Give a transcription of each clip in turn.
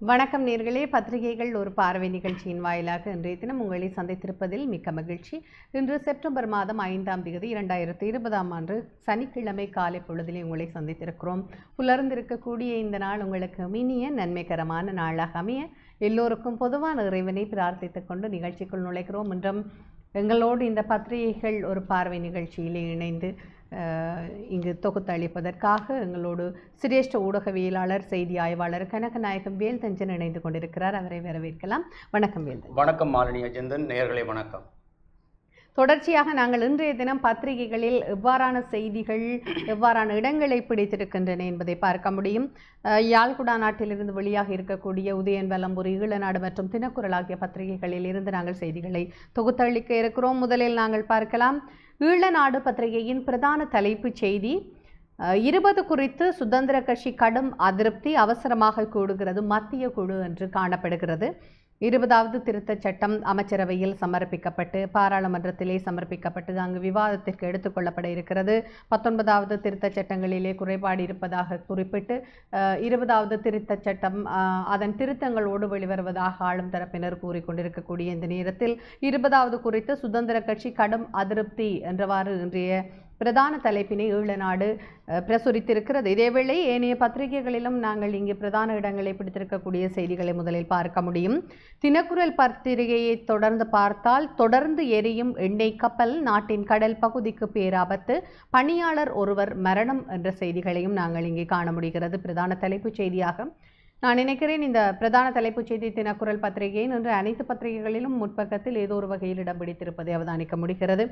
வணக்கம் நேர்களே பத்திரிகைகள் ஒரு பார்வை நிகழ்ச்சியின் வாயிலாக இன்றைய தினம் உங்களை சந்தித்திருப்பதில் மிக்க மகிழ்ச்சி இன்று செப்டம்பர் மாதம் ஐந்தாம் தேதி இரண்டாயிரத்தி இருபதாம் ஆண்டு சனிக்கிழமை காலை பொழுதிலே உங்களை சந்தித்திருக்கிறோம் புலர்ந்திருக்கக்கூடிய இந்த நாள் உங்களுக்கு இனிய நன்மைகரமான நாளாக அமைய எல்லோருக்கும் பொதுவான இறைவனை பிரார்த்தித்துக் கொண்டு நிகழ்ச்சிக்குள் நுழைகிறோம் என்றும் எங்களோடு இந்த பத்திரிகைகள் ஒரு பார்வை நிகழ்ச்சியிலே இணைந்து அஹ், இங்கு தொகுத்தளிப்பதற்காக எங்களோடு சிரேஷ்ட ஊடகவியலாளர் செய்தி ஆய்வாளர் கனகநாயகம் வேல்தஞ்சன் இணைந்து கொண்டிருக்கிறார் அவரை வரவேற்கலாம் வணக்கம் வேல்தன் வணக்கம் மாலினி அஜந்தன் நேயர்களே வணக்கம் தொடர்ச்சியாக நாங்கள் இன்றைய தினம் பத்திரிகைகளில் எவ்வாறான செய்திகள் எவ்வாறான இடங்களை பிடித்திருக்கின்றன என்பதை பார்க்க முடியும் அஹ், யாழ்குடா நாட்டிலிருந்து வெளியாக இருக்கக்கூடிய உதயன் வலம்புரி ஈழநாடு மற்றும் தினக்குரல் ஆகிய பத்திரிகைகளில் இருந்து நாங்கள் செய்திகளை தொகுத்தளிக்க இருக்கிறோம் முதலில் நாங்கள் பார்க்கலாம் ஈழநாடு பத்திரிகையின் பிரதான தலைப்புச் செய்தி அஹ், இருபது குறித்து சுதந்திர கட்சி கடும் அதிருப்தி அவசரமாக கூடுகிறது மத்திய குழு என்று காணப்படுகிறது இருபதாவது திருத்தச் சட்டம் அமைச்சரவையில் சமர்ப்பிக்கப்பட்டு பாராளுமன்றத்திலே சமர்ப்பிக்கப்பட்டு அங்கு விவாதத்திற்கு எடுத்துக்கொள்ளப்பட இருக்கிறது பத்தொன்பதாவது திருத்தச் சட்டங்களிலே குறைபாடு இருப்பதாக குறிப்பிட்டு அஹ், இருபதாவது திருத்தச் சட்டம் அஹ், அதன் திருத்தங்களோடு வெளிவருவதாக ஆளும் தரப்பினர் கூறிக்கொண்டிருக்கக்கூடிய இந்த நேரத்தில் இருபதாவது குறித்து சுதந்திர கட்சி கடும் அதிருப்தி என்றவாறு இன்றைய பிரதான தலைப்பினை ஈழநாடு அஹ், பிரசுரித்திருக்கிறது இதேவேளை ஏனைய பத்திரிகைகளிலும் நாங்கள் இங்கே பிரதான இடங்களை பிடித்திருக்கக்கூடிய செய்திகளை முதலில் பார்க்க முடியும் தினக்குரல் பத்திரிகையை தொடர்ந்து பார்த்தால் தொடர்ந்து எரியும் எண்ணெய் கப்பல் நாட்டின் கடல் பகுதிக்கு பேராபத்து பணியாளர் ஒருவர் மரணம் என்ற செய்திகளையும் நாங்கள் இங்கே காண முடிகிறது பிரதான தலைப்புச் செய்தியாக நான் நினைக்கிறேன் இந்த பிரதான தலைப்புச் செய்தி தினக்குரல் பத்திரிகையின் இன்று அனைத்து பத்திரிகைகளிலும் முற்பக்கத்தில் ஏதோ ஒரு வகையில் இடம் பிடித்திருப்பதை அவதானிக்க முடிகிறது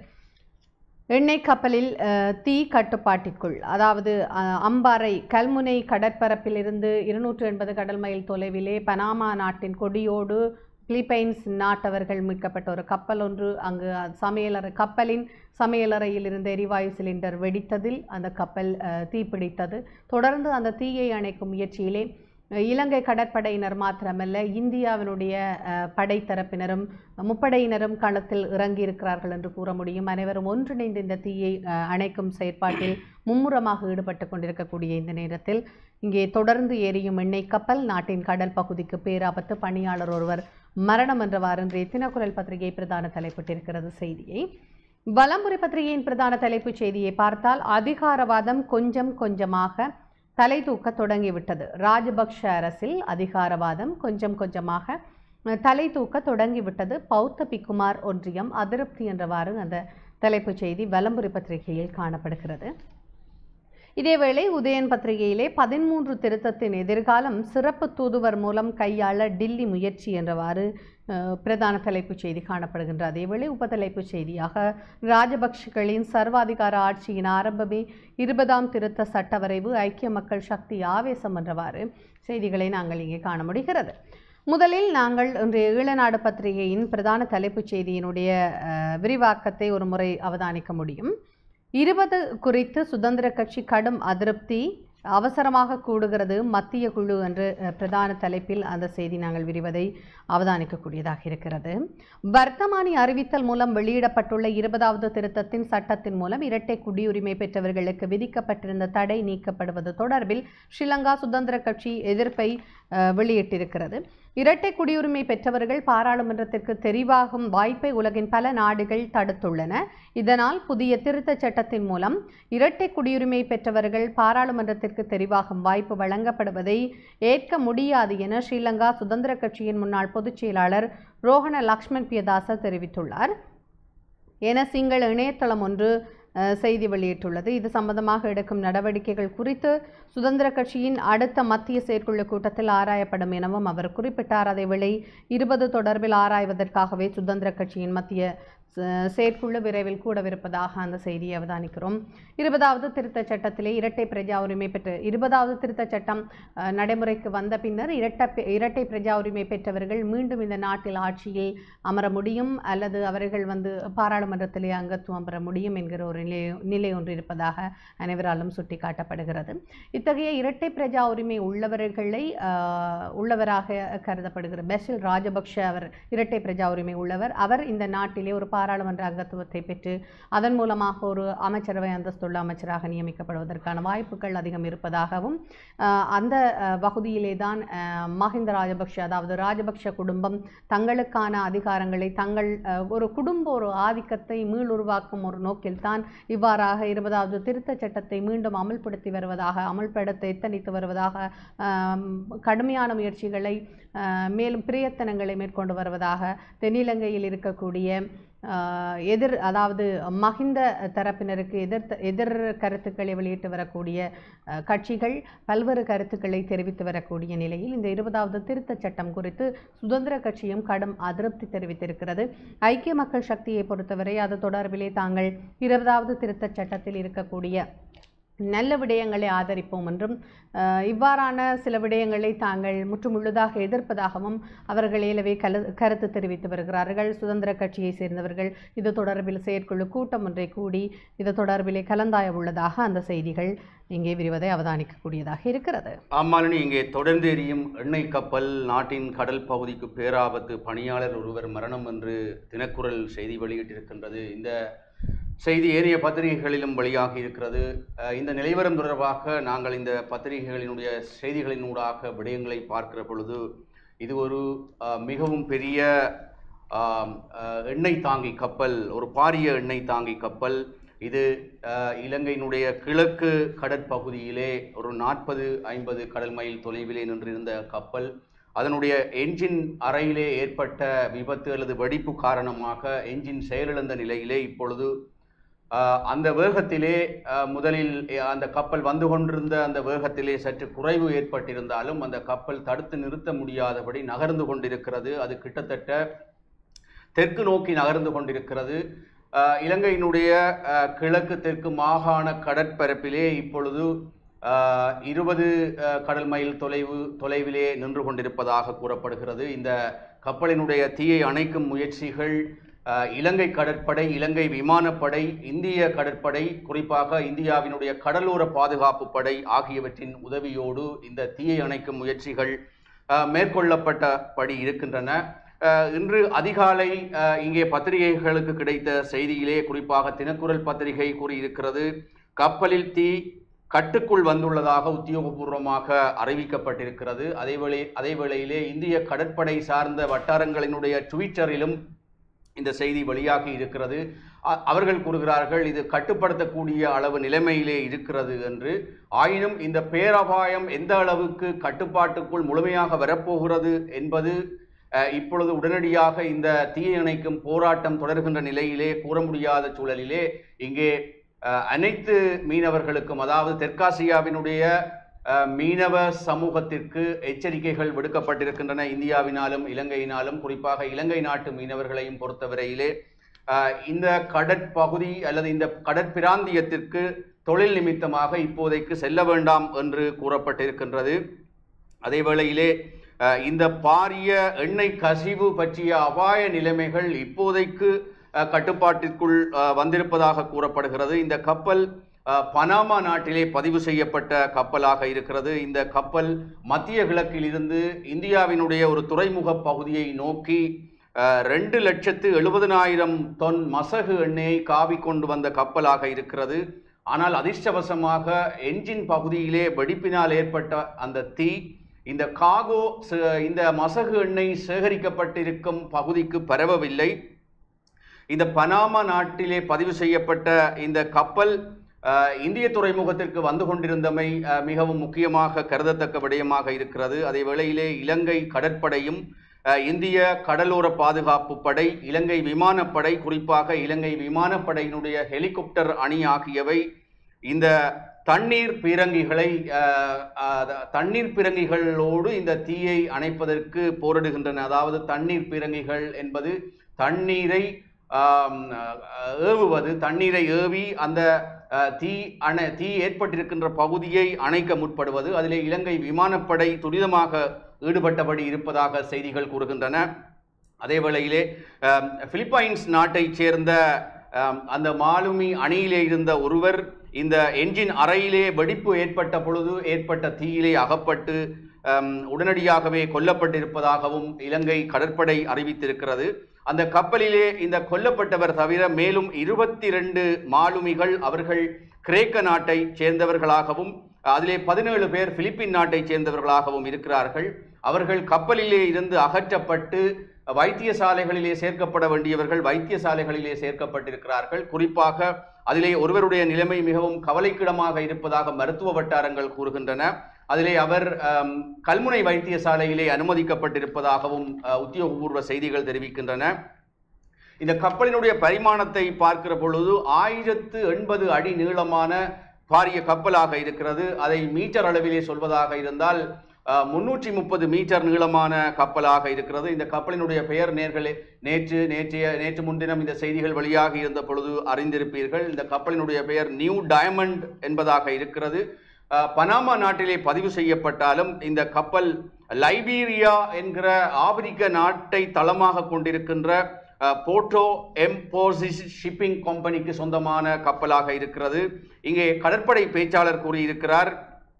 எண்ணெய் கப்பலில் அஹ், தீ கட்டுப்பாட்டிற்குள் அதாவது அஹ், அம்பாறை கல்முனை கடற்பரப்பிலிருந்து இருநூற்று எண்பது கடல் மைல் தொலைவிலே பனாமா நாட்டின் கொடியோடு பிலிப்பைன்ஸ் நாட்டவர்கள் மீட்கப்பட்ட ஒரு கப்பல் ஒன்று அங்கு அது சமையலறை கப்பலின் சமையலறையில் இருந்த எரிவாயு சிலிண்டர் வெடித்ததில் அந்த கப்பல் அஹ், தீப்பிடித்தது தொடர்ந்து அந்த தீயை அணைக்கும் முயற்சியிலே அஹ், இலங்கை கடற்படையினர் மாத்திரமல்ல இந்தியாவினுடைய அஹ், படைத்தரப்பினரும் முப்படையினரும் களத்தில் இறங்கியிருக்கிறார்கள் என்று கூற முடியும் அனைவரும் ஒன்றிணைந்து இந்த தீயை அஹ், அணைக்கும் செயற்பாட்டில் மும்முரமாக ஈடுபட்டு கொண்டிருக்கக்கூடிய இந்த நேரத்தில் இங்கே தொடர்ந்து எரியும் எண்ணெய் கப்பல் நாட்டின் கடல் பகுதிக்கு பேராபத்து பணியாளர் ஒருவர் மரணம் என்றவாறு இன்றைய தினக்குரல் பத்திரிகை பிரதான தலைப்பிட்டிருக்கிறது செய்தியை வலம்புரி பத்திரிகையின் பிரதான தலைப்புச் செய்தியை பார்த்தால் அதிகாரவாதம் கொஞ்சம் கொஞ்சமாக தலை தூக்க தொடங்கிவிட்டது ராஜபக்ஷ அரசில் அதிகாரவாதம் கொஞ்சம் கொஞ்சமாக அஹ், தலை தூக்க தொடங்கிவிட்டது பௌத்த பிக்குமார் ஒன்றியம் அதிருப்தி என்றவாறு அந்த தலைப்புச் செய்தி வலம்புரி பத்திரிகையில் காணப்படுகிறது இதேவேளை உதயன் பத்திரிகையிலே பதிமூன்று திருத்தத்தின் எதிர்காலம் சிறப்பு தூதுவர் மூலம் கையாள டில்லி முயற்சி என்றவாறு அஹ், பிரதான தலைப்புச் செய்தி காணப்படுகின்ற அதேவேளை உபதலைப்புச் செய்தியாக ராஜபக்ஷகளின் சர்வாதிகார ஆட்சியின் ஆரம்பமே இருபதாம் திருத்த சட்ட வரைவு ஐக்கிய மக்கள் சக்தி ஆவேசம் என்றவாறு செய்திகளை நாங்கள் இங்கே காண முடிகிறது முதலில் நாங்கள் இன்றைய ஈழநாடு பத்திரிகையின் பிரதான தலைப்புச் செய்தியினுடைய அஹ், விரிவாக்கத்தை ஒரு முறை அவதானிக்க முடியும் இருபது குறித்து சுதந்திர கட்சி கடும் அதிருப்தி அவசரமாக கூடுகிறது மத்திய குழு என்று அஹ், பிரதான தலைப்பில் அந்த செய்தி நாங்கள் விரிவதை அவதானிக்கக்கூடியதாக இருக்கிறது வர்த்தமானி அறிவித்தல் மூலம் வெளியிடப்பட்டுள்ள இருபதாவது திருத்தத்தின் சட்டத்தின் மூலம் இரட்டை குடியுரிமை பெற்றவர்களுக்கு விதிக்கப்பட்டிருந்த தடை நீக்கப்படுவது தொடர்பில் ஸ்ரீலங்கா சுதந்திர கட்சி எதிர்ப்பை அஹ், வெளியிட்டிருக்கிறது இரட்டை குடியுரிமை பெற்றவர்கள் பாராளுமன்றத்திற்கு தெரிவாகும் வாய்ப்பை உலகின் பல நாடுகள் தடுத்துள்ளன இதனால் புதிய திருத்தச் சட்டத்தின் மூலம் இரட்டை குடியுரிமை பெற்றவர்கள் பாராளுமன்றத்திற்கு தெரிவாகும் வாய்ப்பு வழங்கப்படுவதை ஏற்க முடியாது என ஸ்ரீலங்கா சுதந்திர கட்சியின் முன்னாள் பொதுச் செயலாளர் ரோஹண லக்ஷ்மண் பியதாச தெரிவித்துள்ளார் என சிங்கள இணையதளம் ஒன்று அஹ், செய்தி வெளியிட்டுள்ளது இது சம்பந்தமாக எடுக்கும் நடவடிக்கைகள் குறித்து சுதந்திர கட்சியின் அடுத்த மத்திய செயற்குழு கூட்டத்தில் ஆராயப்படும் எனவும் அவர் குறிப்பிட்டார் அதேவேளை இருபது தொடர்பில் ஆராய்வதற்காகவே சுதந்திர கட்சியின் மத்திய ச- செயற்குழு விரைவில் கூடவிருப்பதாக அந்த செய்தியை அவதானிக்கிறோம் இருபதாவது திருத்தச் சட்டத்திலே இரட்டை பிரஜா உரிமை பெற்று இருபதாவது திருத்தச் சட்டம் அஹ், நடைமுறைக்கு வந்த பின்னர் இரட்டை இரட்டை பிரஜா உரிமை பெற்றவர்கள் மீண்டும் இந்த நாட்டில் ஆட்சியில் அமர முடியும் அல்லது அவர்கள் வந்து பாராளுமன்றத்திலே அங்கத்துவம் பெற முடியும் என்கிற ஒரு நிலை நிலை ஒன்று இருப்பதாக அனைவராலும் சுட்டிக்காட்டப்படுகிறது இத்தகைய இரட்டை பிரஜா உரிமை உள்ளவர்களை ஆஹ், உள்ளவராக கருதப்படுகிற பெஷில் ராஜபக்ஷ அவர் இரட்டை பிரஜா உரிமை உள்ளவர் அவர் இந்த நாட்டிலே ஒரு பாராளுமன்ற அங்கத்துவத்தை பெற்று அதன் மூலமாக ஒரு அமைச்சரவை அந்தஸ்துள்ள அமைச்சராக நியமிக்கப்படுவதற்கான வாய்ப்புகள் அதிகம் இருப்பதாகவும் அஹ், அந்த அஹ், பகுதியிலே தான் அஹ், மஹிந்த ராஜபக்ஷ அதாவது ராஜபக்ஷ குடும்பம் தங்களுக்கான அதிகாரங்களை தங்கள் அஹ், ஒரு குடும்ப ஒரு ஆதிக்கத்தை மீளுருவாக்கும் ஒரு நோக்கில்தான் இவ்வாறாக இருபதாவது திருத்தச் சட்டத்தை மீண்டும் அமல்படுத்தி வருவதாக அமல்படுத்த எத்தனித்து வருவதாக ஆம், கடுமையான முயற்சிகளை ஆஹ், மேலும் பிரயத்தனங்களை மேற்கொண்டு வருவதாக தென்னிலங்கையில் இருக்கக்கூடிய ஆஹ், எதிர் அதாவது மஹிந்த தரப்பினருக்கு எதிர் எதிர் கருத்துக்களை வெளியிட்டு வரக்கூடிய ஆஹ், கட்சிகள் பல்வேறு கருத்துக்களை தெரிவித்து வரக்கூடிய நிலையில் இந்த இருபதாவது திருத்தச் சட்டம் குறித்து சுதந்திர கட்சியும் கடும் அதிருப்தி தெரிவித்திருக்கிறது ஐக்கிய மக்கள் சக்தியை பொறுத்தவரை அது தொடர்பிலே தாங்கள் இருபதாவது திருத்தச் சட்டத்தில் இருக்கக்கூடிய நல்ல விடயங்களை ஆதரிப்போம் என்றும் அஹ், இவ்வாறான சில விடயங்களை தாங்கள் முற்றுமுழுதாக எதிர்ப்பதாகவும் அவர்கள் ஏலவே கல கருத்து தெரிவித்து வருகிறார்கள் சுதந்திர கட்சியை சேர்ந்தவர்கள் இது தொடர்பில் செயற்குழு கூட்டம் ஒன்றை கூடி இது தொடர்பிலே கலந்தாய உள்ளதாக அந்த செய்திகள் இங்கே விரிவதை அவதானிக்கக்கூடியதாக இருக்கிறது ஆமாலினி இங்கே தொடர்ந்து எரியும் எண்ணெய் கப்பல் நாட்டின் கடல் பகுதிக்கு பேராபத்து பணியாளர் ஒருவர் மரணம் என்று தினக்குரல் செய்தி வெளியிட்டிருக்கின்றது இந்த செய்தி ஏனைய பத்திரிகைகளிலும் வெளியாகி இருக்கிறது அஹ், இந்த நிலைவரம் தொடர்பாக நாங்கள் இந்த பத்திரிகைகளினுடைய செய்திகளினூடாக விடயங்களை பார்க்கிற பொழுது இது ஒரு அஹ், மிகவும் பெரிய ஆம், அஹ், எண்ணெய் தாங்கி கப்பல் ஒரு பாரிய எண்ணெய் தாங்கி கப்பல் இது அஹ், இலங்கையினுடைய கிழக்கு கடற்பகுதியிலே ஒரு நாற்பது ஐம்பது கடல் மைல் தொலைவிலே நின்றிருந்த கப்பல் அதனுடைய என்ஜின் அறையிலே ஏற்பட்ட விபத்து அல்லது வெடிப்பு காரணமாக என்ஜின் செயலிழந்த நிலையிலே இப்பொழுது ஆஹ், அந்த வேகத்திலே ஆஹ், முதலில் அஹ், அந்த கப்பல் வந்து கொண்டிருந்த அந்த வேகத்திலே சற்று குறைவு ஏற்பட்டிருந்தாலும் அந்த கப்பல் தடுத்து நிறுத்த முடியாதபடி நகர்ந்து கொண்டிருக்கிறது அது கிட்டத்தட்ட தெற்கு நோக்கி நகர்ந்து கொண்டிருக்கிறது ஆஹ், இலங்கையினுடைய ஆஹ், கிழக்கு தெற்கு மாகாண கடற்பரப்பிலே இப்பொழுது ஆஹ், இருபது ஆஹ், கடல் மைல் தொலைவு தொலைவிலே நின்று கொண்டிருப்பதாக கூறப்படுகிறது இந்த கப்பலினுடைய தீயை அணைக்கும் முயற்சிகள் ஆஹ், இலங்கை கடற்படை இலங்கை விமானப்படை இந்திய கடற்படை குறிப்பாக இந்தியாவினுடைய கடலோர பாதுகாப்பு படை ஆகியவற்றின் உதவியோடு இந்த தீயை அணைக்கும் முயற்சிகள் ஆஹ், மேற்கொள்ளப்பட்டபடி இருக்கின்றன ஆஹ், இன்று அதிகாலை ஆஹ், இங்கே பத்திரிகைகளுக்கு கிடைத்த செய்தியிலே குறிப்பாக தினக்குரல் பத்திரிகை கூறியிருக்கிறது கப்பலில் தீ கட்டுக்குள் வந்துள்ளதாக உத்தியோகபூர்வமாக அறிவிக்கப்பட்டிருக்கிறது அதேவேளை அதேவேளையிலே இந்திய கடற்படை சார்ந்த வட்டாரங்களினுடைய ட்விட்டரிலும் இந்த செய்தி வெளியாகி இருக்கிறது அ- அவர்கள் கூறுகிறார்கள் இது கட்டுப்படுத்தக்கூடிய அளவு நிலைமையிலே இருக்கிறது என்று ஆயினும் இந்த பேரபாயம் எந்த அளவுக்கு கட்டுப்பாட்டுக்குள் முழுமையாக வரப்போகிறது என்பது அஹ், இப்பொழுது உடனடியாக இந்த தீயை அணைக்கும் போராட்டம் தொடர்கின்ற நிலையிலே கூற முடியாத சூழலிலே இங்கே அஹ், அனைத்து மீனவர்களுக்கும் அதாவது தெற்காசியாவினுடைய அஹ், மீனவ சமூகத்திற்கு எச்சரிக்கைகள் விடுக்கப்பட்டிருக்கின்றன இந்தியாவினாலும் இலங்கையினாலும் குறிப்பாக இலங்கை நாட்டு மீனவர்களையும் பொறுத்தவரையிலே அஹ், இந்த கடற்பகுதி அல்லது இந்த கடற்பிராந்தியத்திற்கு தொழில் நிமித்தமாக இப்போதைக்கு செல்ல வேண்டாம் என்று கூறப்பட்டிருக்கின்றது அதே வேளையிலே அஹ், இந்த பாரிய எண்ணெய் கசிவு பற்றிய அபாய நிலைமைகள் இப்போதைக்கு அஹ், கட்டுப்பாட்டிற்குள் அஹ், வந்திருப்பதாக கூறப்படுகிறது இந்த கப்பல் அஹ், பனாமா நாட்டிலே பதிவு செய்யப்பட்ட கப்பலாக இருக்கிறது இந்த கப்பல் மத்திய கிழக்கில் இருந்து இந்தியாவினுடைய ஒரு துறைமுக பகுதியை நோக்கி அஹ், ரெண்டு லட்சத்து எழுபதனாயிரம் தொன் மசகு எண்ணெயை காவி கொண்டு வந்த கப்பலாக இருக்கிறது ஆனால் அதிர்ஷ்டவசமாக என்ஜின் பகுதியிலே வெடிப்பினால் ஏற்பட்ட அந்த தீ இந்த காகோ ச- இந்த மசகு எண்ணெய் சேகரிக்கப்பட்டிருக்கும் பகுதிக்கு பரவவில்லை இந்த பனாமா நாட்டிலே பதிவு செய்யப்பட்ட இந்த கப்பல் அஹ், இந்திய துறைமுகத்திற்கு வந்து கொண்டிருந்தமை அஹ், மிகவும் முக்கியமாக கருதத்தக்க விடயமாக இருக்கிறது அதே வேளையிலே இலங்கை கடற்படையும் அஹ், இந்திய கடலோர பாதுகாப்பு படை இலங்கை விமானப்படை குறிப்பாக இலங்கை விமானப்படையினுடைய ஹெலிகாப்டர் அணி ஆகியவை இந்த தண்ணீர் பீரங்கிகளை அஹ், அஹ், தண்ணீர் பீரங்கிகளோடு இந்த தீயை அணைப்பதற்கு போரிடுகின்றன அதாவது தண்ணீர் பீரங்கிகள் என்பது தண்ணீரை ஆம், அஹ், ஏவுவது தண்ணீரை ஏவி அந்த அஹ், தீ அணை தீ ஏற்பட்டிருக்கின்ற பகுதியை அணைக்க முற்படுவது அதிலே இலங்கை விமானப்படை துரிதமாக ஈடுபட்டபடி இருப்பதாக செய்திகள் கூறுகின்றன அதே வேளையிலே அஹ், பிலிப்பைன்ஸ் நாட்டைச் சேர்ந்த அஹ், அந்த மாலுமி அணியிலே இருந்த ஒருவர் இந்த என்ஜின் அறையிலே வெடிப்பு ஏற்பட்ட பொழுது ஏற்பட்ட தீயிலே அகப்பட்டு அம், உடனடியாகவே கொல்லப்பட்டிருப்பதாகவும் இலங்கை கடற்படை அறிவித்திருக்கிறது அந்த கப்பலிலே இந்த கொல்லப்பட்டவர் தவிர மேலும் இருபத்தி ரெண்டு மாலுமிகள் அவர்கள் கிரேக்க நாட்டை சேர்ந்தவர்களாகவும் அதிலே பதினேழு பேர் பிலிப்பின் நாட்டை சேர்ந்தவர்களாகவும் இருக்கிறார்கள் அவர்கள் கப்பலிலே இருந்து அகற்றப்பட்டு வைத்தியசாலைகளிலே சேர்க்கப்பட வேண்டியவர்கள் வைத்தியசாலைகளிலே சேர்க்கப்பட்டிருக்கிறார்கள் குறிப்பாக அதிலே ஒருவருடைய நிலைமை மிகவும் கவலைக்கிடமாக இருப்பதாக மருத்துவ வட்டாரங்கள் கூறுகின்றன அதிலே அவர் அம், கல்முனை வைத்தியசாலையிலே அனுமதிக்கப்பட்டிருப்பதாகவும் அ, உத்தியோகபூர்வ செய்திகள் தெரிவிக்கின்றன இந்த கப்பலினுடைய பரிமாணத்தை பார்க்கிற பொழுது ஆயிரத்து எண்பது அடி நீளமான பாரிய கப்பலாக இருக்கிறது அதை மீட்டர் அளவிலே சொல்வதாக இருந்தால் முன்னூற்றி முப்பது மீட்டர் நீளமான கப்பலாக இருக்கிறது இந்த கப்பலினுடைய பெயர் நேர்களே நேற்று நேற்றைய நேற்று முன்தினம் இந்த செய்திகள் வெளியாக இருந்த பொழுது அறிந்திருப்பீர்கள் இந்த கப்பலினுடைய பெயர் நியூ டயமண்ட் என்பதாக இருக்கிறது அஹ், பனாமா நாட்டிலே பதிவு செய்யப்பட்டாலும் இந்த கப்பல் லைபீரியா என்கிற ஆப்பிரிக்க நாட்டை தளமாக கொண்டிருக்கின்ற அஹ், போர்ட்டோ எம்போசிஸ் ஷிப்பிங் கம்பெனிக்கு சொந்தமான கப்பலாக இருக்கிறது இங்கே கடற்படை பேச்சாளர் கூறியிருக்கிறார்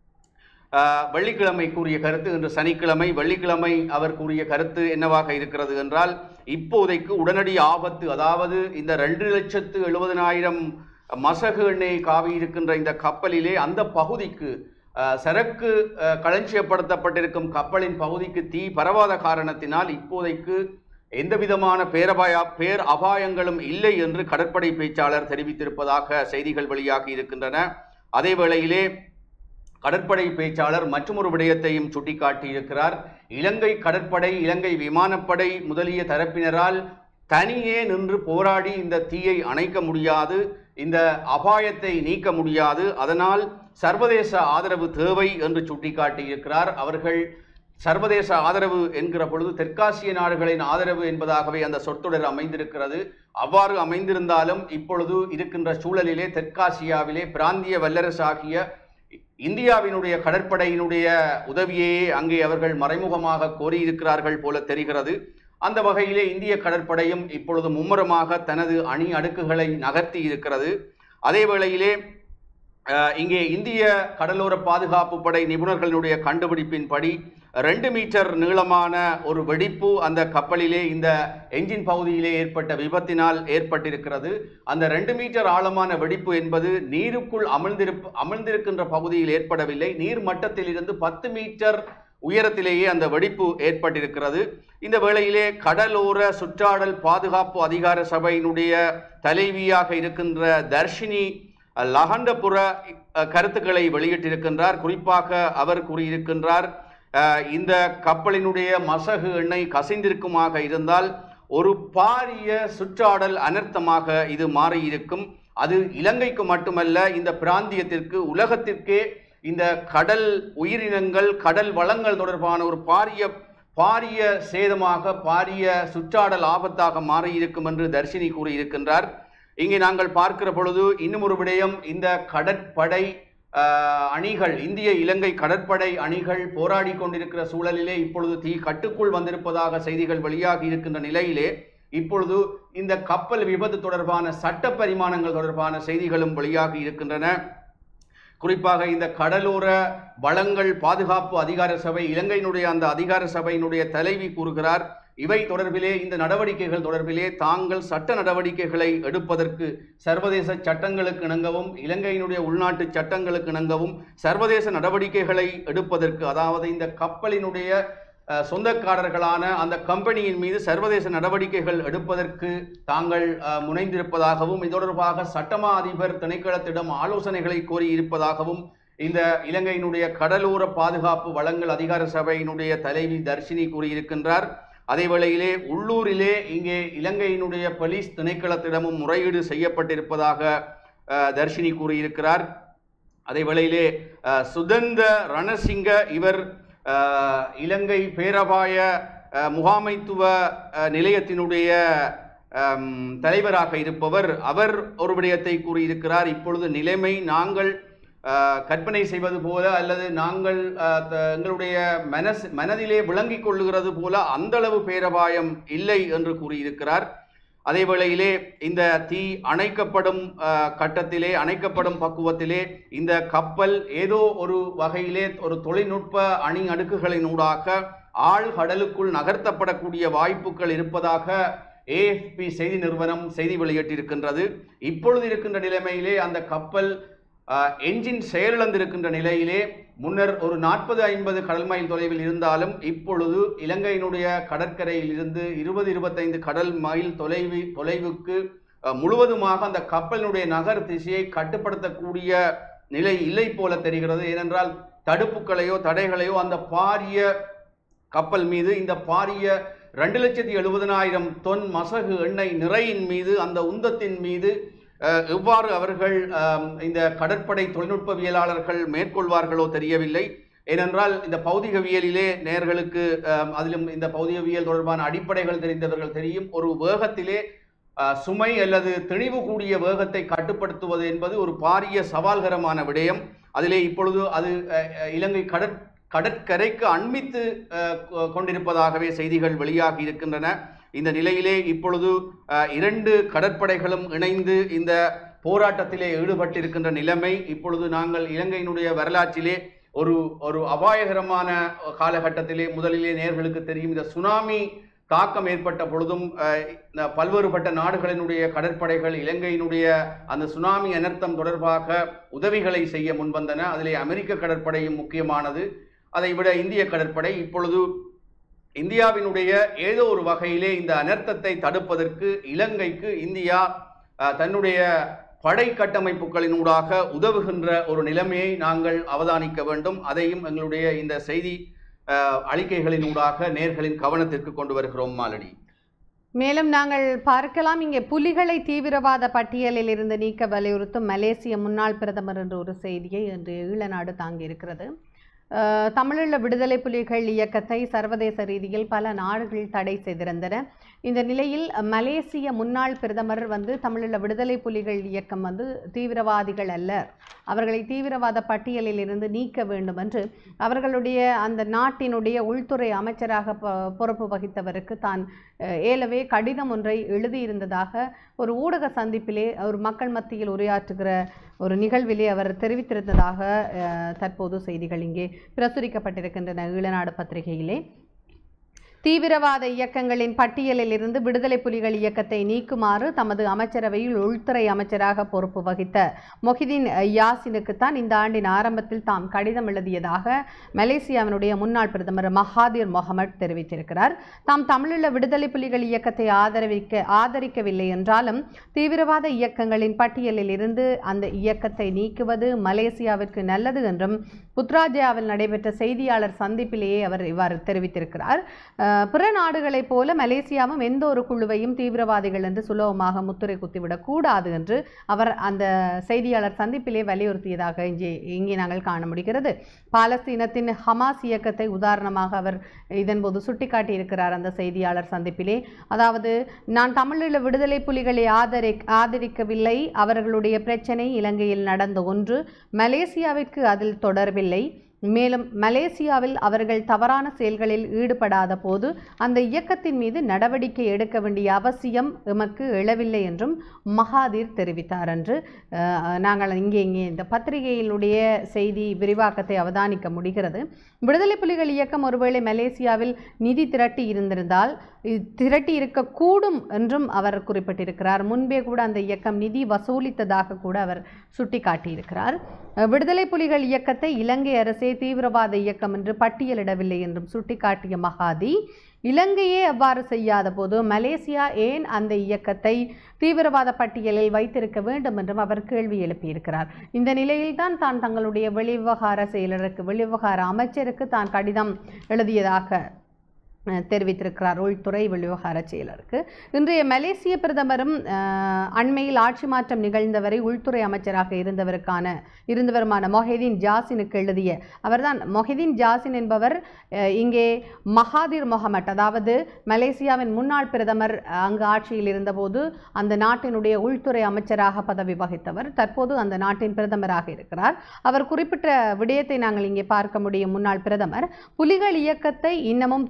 அஹ், வெள்ளிக்கிழமை கூறிய கருத்து இன்று சனிக்கிழமை வெள்ளிக்கிழமை அவர் கூறிய கருத்து என்னவாக இருக்கிறது என்றால் இப்போதைக்கு உடனடி ஆபத்து அதாவது இந்த ரெண்டு லட்சத்து எழுபதனாயிரம் மசகு எண்ணெய் காவி இருக்கின்ற இந்த கப்பலிலே அந்த பகுதிக்கு அஹ், சரக்கு அஹ், களஞ்சியப்படுத்தப்பட்டிருக்கும் கப்பலின் பகுதிக்கு தீ பரவாத காரணத்தினால் இப்போதைக்கு எந்த விதமான பேரபாய பேர் அபாயங்களும் இல்லை என்று கடற்படை பேச்சாளர் தெரிவித்திருப்பதாக செய்திகள் வெளியாகி இருக்கின்றன அதே வேளையிலே கடற்படை பேச்சாளர் மற்றொரு விடயத்தையும் சுட்டிக்காட்டியிருக்கிறார் இலங்கை கடற்படை இலங்கை விமானப்படை முதலிய தரப்பினரால் தனியே நின்று போராடி இந்த தீயை அணைக்க முடியாது இந்த அபாயத்தை நீக்க முடியாது அதனால் சர்வதேச ஆதரவு தேவை என்று சுட்டிக்காட்டியிருக்கிறார் அவர்கள் சர்வதேச ஆதரவு என்கிற பொழுது தெற்காசிய நாடுகளின் ஆதரவு என்பதாகவே அந்த சொற்றொடர் அமைந்திருக்கிறது அவ்வாறு அமைந்திருந்தாலும் இப்பொழுது இருக்கின்ற சூழலிலே தெற்காசியாவிலே பிராந்திய வல்லரசாகிய இந்தியாவினுடைய கடற்படையினுடைய உதவியையே அங்கே அவர்கள் மறைமுகமாக கோரியிருக்கிறார்கள் போல தெரிகிறது அந்த வகையிலே இந்திய கடற்படையும் இப்பொழுது மும்முரமாக தனது அணி அடுக்குகளை நகர்த்தி இருக்கிறது அதே வேளையிலே அஹ், இங்கே இந்திய கடலோர பாதுகாப்பு படை நிபுணர்களுடைய கண்டுபிடிப்பின்படி ரெண்டு மீட்டர் நீளமான ஒரு வெடிப்பு அந்த கப்பலிலே இந்த என்ஜின் பகுதியிலே ஏற்பட்ட விபத்தினால் ஏற்பட்டிருக்கிறது அந்த ரெண்டு மீட்டர் ஆழமான வெடிப்பு என்பது நீருக்குள் அமிழ்ந்திருப்பு அமிழ்ந்திருக்கின்ற பகுதியில் ஏற்படவில்லை நீர் மட்டத்தில் இருந்து பத்து மீட்டர் உயரத்திலேயே அந்த வெடிப்பு ஏற்பட்டிருக்கிறது இந்த வேளையிலே கடலோர சுற்றாடல் பாதுகாப்பு அதிகார சபையினுடைய தலைவியாக இருக்கின்ற தர்ஷினி அஹ், லஹண்டபுர அஹ், கருத்துக்களை வெளியிட்டிருக்கின்றார் குறிப்பாக அவர் கூறியிருக்கின்றார் அஹ், இந்த கப்பலினுடைய மசகு எண்ணெய் கசிந்திருக்குமாக இருந்தால் ஒரு பாரிய சுற்றாடல் அனர்த்தமாக இது மாறியிருக்கும் அது இலங்கைக்கு மட்டுமல்ல இந்த பிராந்தியத்திற்கு உலகத்திற்கே இந்த கடல் உயிரினங்கள் கடல் வளங்கள் தொடர்பான ஒரு பாரிய பாரிய சேதமாக பாரிய சுற்றாடல் ஆபத்தாக மாறியிருக்கும் என்று தர்ஷினி கூறியிருக்கின்றார் இங்கே நாங்கள் பார்க்கிற பொழுது இன்னும் ஒரு விடயம் இந்த கடற்படை ஆஹ், அணிகள் இந்திய இலங்கை கடற்படை அணிகள் போராடி கொண்டிருக்கிற சூழலிலே இப்பொழுது தீ கட்டுக்குள் வந்திருப்பதாக செய்திகள் வெளியாகி இருக்கின்ற நிலையிலே இப்பொழுது இந்த கப்பல் விபத்து தொடர்பான சட்ட பரிமாணங்கள் தொடர்பான செய்திகளும் வெளியாகி இருக்கின்றன குறிப்பாக இந்த கடலோர வளங்கள் பாதுகாப்பு அதிகார சபை இலங்கையினுடைய அந்த அதிகார சபையினுடைய தலைவி கூறுகிறார் இவை தொடர்பிலே இந்த நடவடிக்கைகள் தொடர்பிலே தாங்கள் சட்ட நடவடிக்கைகளை எடுப்பதற்கு சர்வதேச சட்டங்களுக்கு இணங்கவும் இலங்கையினுடைய உள்நாட்டு சட்டங்களுக்கு இணங்கவும் சர்வதேச நடவடிக்கைகளை எடுப்பதற்கு அதாவது இந்த கப்பலினுடைய அஹ், சொந்தக்காரர்களான அந்த கம்பெனியின் மீது சர்வதேச நடவடிக்கைகள் எடுப்பதற்கு தாங்கள் அஹ், முனைந்திருப்பதாகவும் இது தொடர்பாக சட்டமா அதிபர் திணைக்களத்திடம் ஆலோசனைகளை கோரியிருப்பதாகவும் இந்த இலங்கையினுடைய கடலோர பாதுகாப்பு வளங்கள் அதிகார சபையினுடைய தலைவி தர்ஷினி கூறியிருக்கின்றார் அதே வேளையிலே உள்ளூரிலே இங்கே இலங்கையினுடைய போலீஸ் திணைக்களத்திடமும் முறையீடு செய்யப்பட்டிருப்பதாக அஹ், தர்ஷினி கூறியிருக்கிறார் அதே வேளையிலே அஹ், சுதந்த ரணசிங்க இவர் அஹ், இலங்கை பேரபாய அஹ், முகாமைத்துவ அஹ், நிலையத்தினுடைய அம், தலைவராக இருப்பவர் அவர் ஒரு விடயத்தை கூறியிருக்கிறார் இப்பொழுது நிலைமை நாங்கள் அஹ், கற்பனை செய்வது போல அல்லது நாங்கள் அஹ், த- எங்களுடைய மனஸ் மனதிலே விளங்கிக் கொள்ளுகிறது போல அந்தளவு பேரபாயம் இல்லை என்று கூறியிருக்கிறார் அதே வேளையிலே இந்த தீ அணைக்கப்படும் அஹ், கட்டத்திலே அணைக்கப்படும் பக்குவத்திலே இந்த கப்பல் ஏதோ ஒரு வகையிலே ஒரு தொழில்நுட்ப அணி அடுக்குகளினூடாக ஆழ்கடலுக்குள் நகர்த்தப்படக்கூடிய வாய்ப்புகள் இருப்பதாக ஏஎஃப்பி செய்தி நிறுவனம் செய்தி வெளியிட்டிருக்கின்றது இப்பொழுது இருக்கின்ற நிலைமையிலே அந்த கப்பல் அஹ், என்ஜின் செயலிழந்திருக்கின்ற நிலையிலே முன்னர் ஒரு நாற்பது ஐம்பது கடல் மைல் தொலைவில் இருந்தாலும் இப்பொழுது இலங்கையினுடைய கடற்கரையில் இருந்து இருபது இருபத்தைந்து கடல் மைல் தொலைவு தொலைவுக்கு அஹ், முழுவதுமாக அந்த கப்பலினுடைய நகர் திசையை கட்டுப்படுத்தக்கூடிய நிலை இல்லை போல தெரிகிறது ஏனென்றால் தடுப்புகளையோ தடைகளையோ அந்த பாரிய கப்பல் மீது இந்த பாரிய ரெண்டு லட்சத்தி எழுபதனாயிரம் தொன் மசகு எண்ணெய் நிறையின் மீது அந்த உந்தத்தின் மீது அஹ், எவ்வாறு அவர்கள் அம், இந்த கடற்படை தொழில்நுட்பவியலாளர்கள் மேற்கொள்வார்களோ தெரியவில்லை ஏனென்றால் இந்த பௌதிகவியலிலே நேர்களுக்கு அம், அதிலும் இந்த பௌதிகவியல் தொடர்பான அடிப்படைகள் தெரிந்தவர்கள் தெரியும் ஒரு வேகத்திலே அஹ், சுமை அல்லது திணிவு கூடிய வேகத்தை கட்டுப்படுத்துவது என்பது ஒரு பாரிய சவால்கரமான விடயம் அதிலே இப்பொழுது அது அஹ், அஹ், இலங்கை கடற் கடற்கரைக்கு அண்மித்து அஹ், கொ- கொண்டிருப்பதாகவே செய்திகள் வெளியாகி இருக்கின்றன இந்த நிலையிலே இப்பொழுது அஹ், இரண்டு கடற்படைகளும் இணைந்து இந்த போராட்டத்திலே ஈடுபட்டிருக்கின்ற நிலைமை இப்பொழுது நாங்கள் இலங்கையினுடைய வரலாற்றிலே ஒரு ஒரு அபாயகரமான காலகட்டத்திலே முதலிலே நேர்களுக்கு தெரியும் இந்த சுனாமி தாக்கம் ஏற்பட்ட பொழுதும் அஹ், இந்த பல்வேறுபட்ட நாடுகளினுடைய கடற்படைகள் இலங்கையினுடைய அந்த சுனாமி அனர்த்தம் தொடர்பாக உதவிகளை செய்ய முன்வந்தன அதிலே அமெரிக்க கடற்படையும் முக்கியமானது அதை விட இந்திய கடற்படை இப்பொழுது இந்தியாவினுடைய ஏதோ ஒரு வகையிலே இந்த அனர்த்தத்தை தடுப்பதற்கு இலங்கைக்கு இந்தியா அஹ், தன்னுடைய படை கட்டமைப்புகளினூடாக உதவுகின்ற ஒரு நிலைமையை நாங்கள் அவதானிக்க வேண்டும் அதையும் எங்களுடைய இந்த செய்தி அஹ், அறிக்கைகளினூடாக நேர்களின் கவனத்திற்கு கொண்டு வருகிறோம் மாலடி மேலும் நாங்கள் பார்க்கலாம் இங்கே புலிகளை தீவிரவாத பட்டியலில் இருந்து நீக்க வலியுறுத்தும் மலேசிய முன்னாள் பிரதமர் என்ற ஒரு செய்தியை இன்று ஈழநாடு தாங்கியிருக்கிறது அஹ், தமிழீழ விடுதலை புலிகள் இயக்கத்தை சர்வதேச ரீதியில் பல நாடுகள் தடை செய்திருந்தன இந்த நிலையில் மலேசிய முன்னாள் பிரதமர் வந்து தமிழீழ விடுதலை புலிகள் இயக்கம் வந்து தீவிரவாதிகள் அல்ல அவர்களை தீவிரவாத பட்டியலில் இருந்து நீக்க வேண்டும் என்று அவர்களுடைய அந்த நாட்டினுடைய உள்துறை அமைச்சராக பொ- பொறுப்பு வகித்தவருக்கு தான் அஹ், ஏலவே கடிதம் ஒன்றை எழுதியிருந்ததாக ஒரு ஊடக சந்திப்பிலே ஒரு மக்கள் மத்தியில் உரையாற்றுகிற ஒரு நிகழ்விலே அவர் தெரிவித்திருந்ததாக அஹ், தற்போது செய்திகள் இங்கே பிரசுரிக்கப்பட்டிருக்கின்றன ஈழநாடு பத்திரிகையிலே தீவிரவாத இயக்கங்களின் பட்டியலில் இருந்து விடுதலை புலிகள் இயக்கத்தை நீக்குமாறு தமது அமைச்சரவையில் உள்துறை அமைச்சராக பொறுப்பு வகித்த மொஹிதீன் யாசினுக்குத்தான் இந்த ஆண்டின் ஆரம்பத்தில் தாம் கடிதம் எழுதியதாக மலேசியாவினுடைய முன்னாள் பிரதமர் மஹாதீர் மொஹமட் தெரிவித்திருக்கிறார் தாம் தமிழீழ விடுதலை புலிகள் இயக்கத்தை ஆதரவிக்க ஆதரிக்கவில்லை என்றாலும் தீவிரவாத இயக்கங்களின் பட்டியலில் இருந்து அந்த இயக்கத்தை நீக்குவது மலேசியாவிற்கு நல்லது என்றும் புத்ராஜயாவில் நடைபெற்ற செய்தியாளர் சந்திப்பிலேயே அவர் இவ்வாறு தெரிவித்திருக்கிறார் அஹ், பிற நாடுகளைப் போல மலேசியாவும் எந்த ஒரு குழுவையும் தீவிரவாதிகள் என்று சுலபமாக முத்திரை குத்திவிடக் கூடாது என்று அவர் அந்த செய்தியாளர் சந்திப்பிலே வலியுறுத்தியதாக இங்கே இங்கே நாங்கள் காண முடிகிறது பாலஸ்தீனத்தின் ஹமாஸ் இயக்கத்தை உதாரணமாக அவர் இதன்போது சுட்டிக்காட்டியிருக்கிறார் அந்த செய்தியாளர் சந்திப்பிலே அதாவது நான் தமிழீழ விடுதலை புலிகளை ஆதரி ஆதரிக்கவில்லை அவர்களுடைய பிரச்சனை இலங்கையில் நடந்த ஒன்று மலேசியாவிற்கு அதில் தொடர்பில்லை மேலும் மலேசியாவில் அவர்கள் தவறான செயல்களில் ஈடுபடாத போது அந்த இயக்கத்தின் மீது நடவடிக்கை எடுக்க வேண்டிய அவசியம் எமக்கு எழவில்லை என்றும் மகாதீர் தெரிவித்தார் என்று அஹ், நாங்கள் இங்கே இங்கே இந்த பத்திரிகையினுடைய செய்தி விரிவாக்கத்தை அவதானிக்க முடிகிறது விடுதலை புலிகள் இயக்கம் ஒருவேளை மலேசியாவில் நிதி திரட்டி இருந்திருந்தால் இது திரட்டி இருக்கக்கூடும் என்றும் அவர் குறிப்பிட்டிருக்கிறார் முன்பே கூட அந்த இயக்கம் நிதி வசூலித்ததாக கூட அவர் சுட்டிக்காட்டியிருக்கிறார் அஹ், விடுதலை புலிகள் இயக்கத்தை இலங்கை அரசே தீவிரவாத இயக்கம் என்று பட்டியலிடவில்லை என்றும் சுட்டிக்காட்டிய மகாதி இலங்கையே அவ்வாறு செய்யாத போது மலேசியா ஏன் அந்த இயக்கத்தை தீவிரவாத பட்டியலில் வைத்திருக்க வேண்டும் என்றும் அவர் கேள்வி எழுப்பியிருக்கிறார் இந்த நிலையில்தான் தான் தங்களுடைய வெளிவிவகார செயலருக்கு வெளிவிவகார அமைச்சருக்கு தான் கடிதம் எழுதியதாக அஹ், தெரிவித்திருக்கிறார் உள்துறை வெளிவிவகார செயலருக்கு இன்றைய மலேசிய பிரதமரும் அஹ், அண்மையில் ஆட்சி மாற்றம் நிகழ்ந்தவரை உள்துறை அமைச்சராக இருந்தவருக்கான இருந்தவருமான மொஹிதீன் ஜாசினுக்கு எழுதிய அவர்தான் மொஹிதீன் ஜாசின் என்பவர் அஹ், இங்கே மகாதீர் மொஹமட் அதாவது மலேசியாவின் முன்னாள் பிரதமர் அஹ், அங்கு ஆட்சியில் இருந்தபோது அந்த நாட்டினுடைய உள்துறை அமைச்சராக பதவி வகித்தவர் தற்போது அந்த நாட்டின் பிரதமராக இருக்கிறார் அவர் குறிப்பிட்ட விடயத்தை நாங்கள் இங்கே பார்க்க முடியும் முன்னாள் பிரதமர் புலிகள் இயக்கத்தை இன்னமும் தீவிரவாத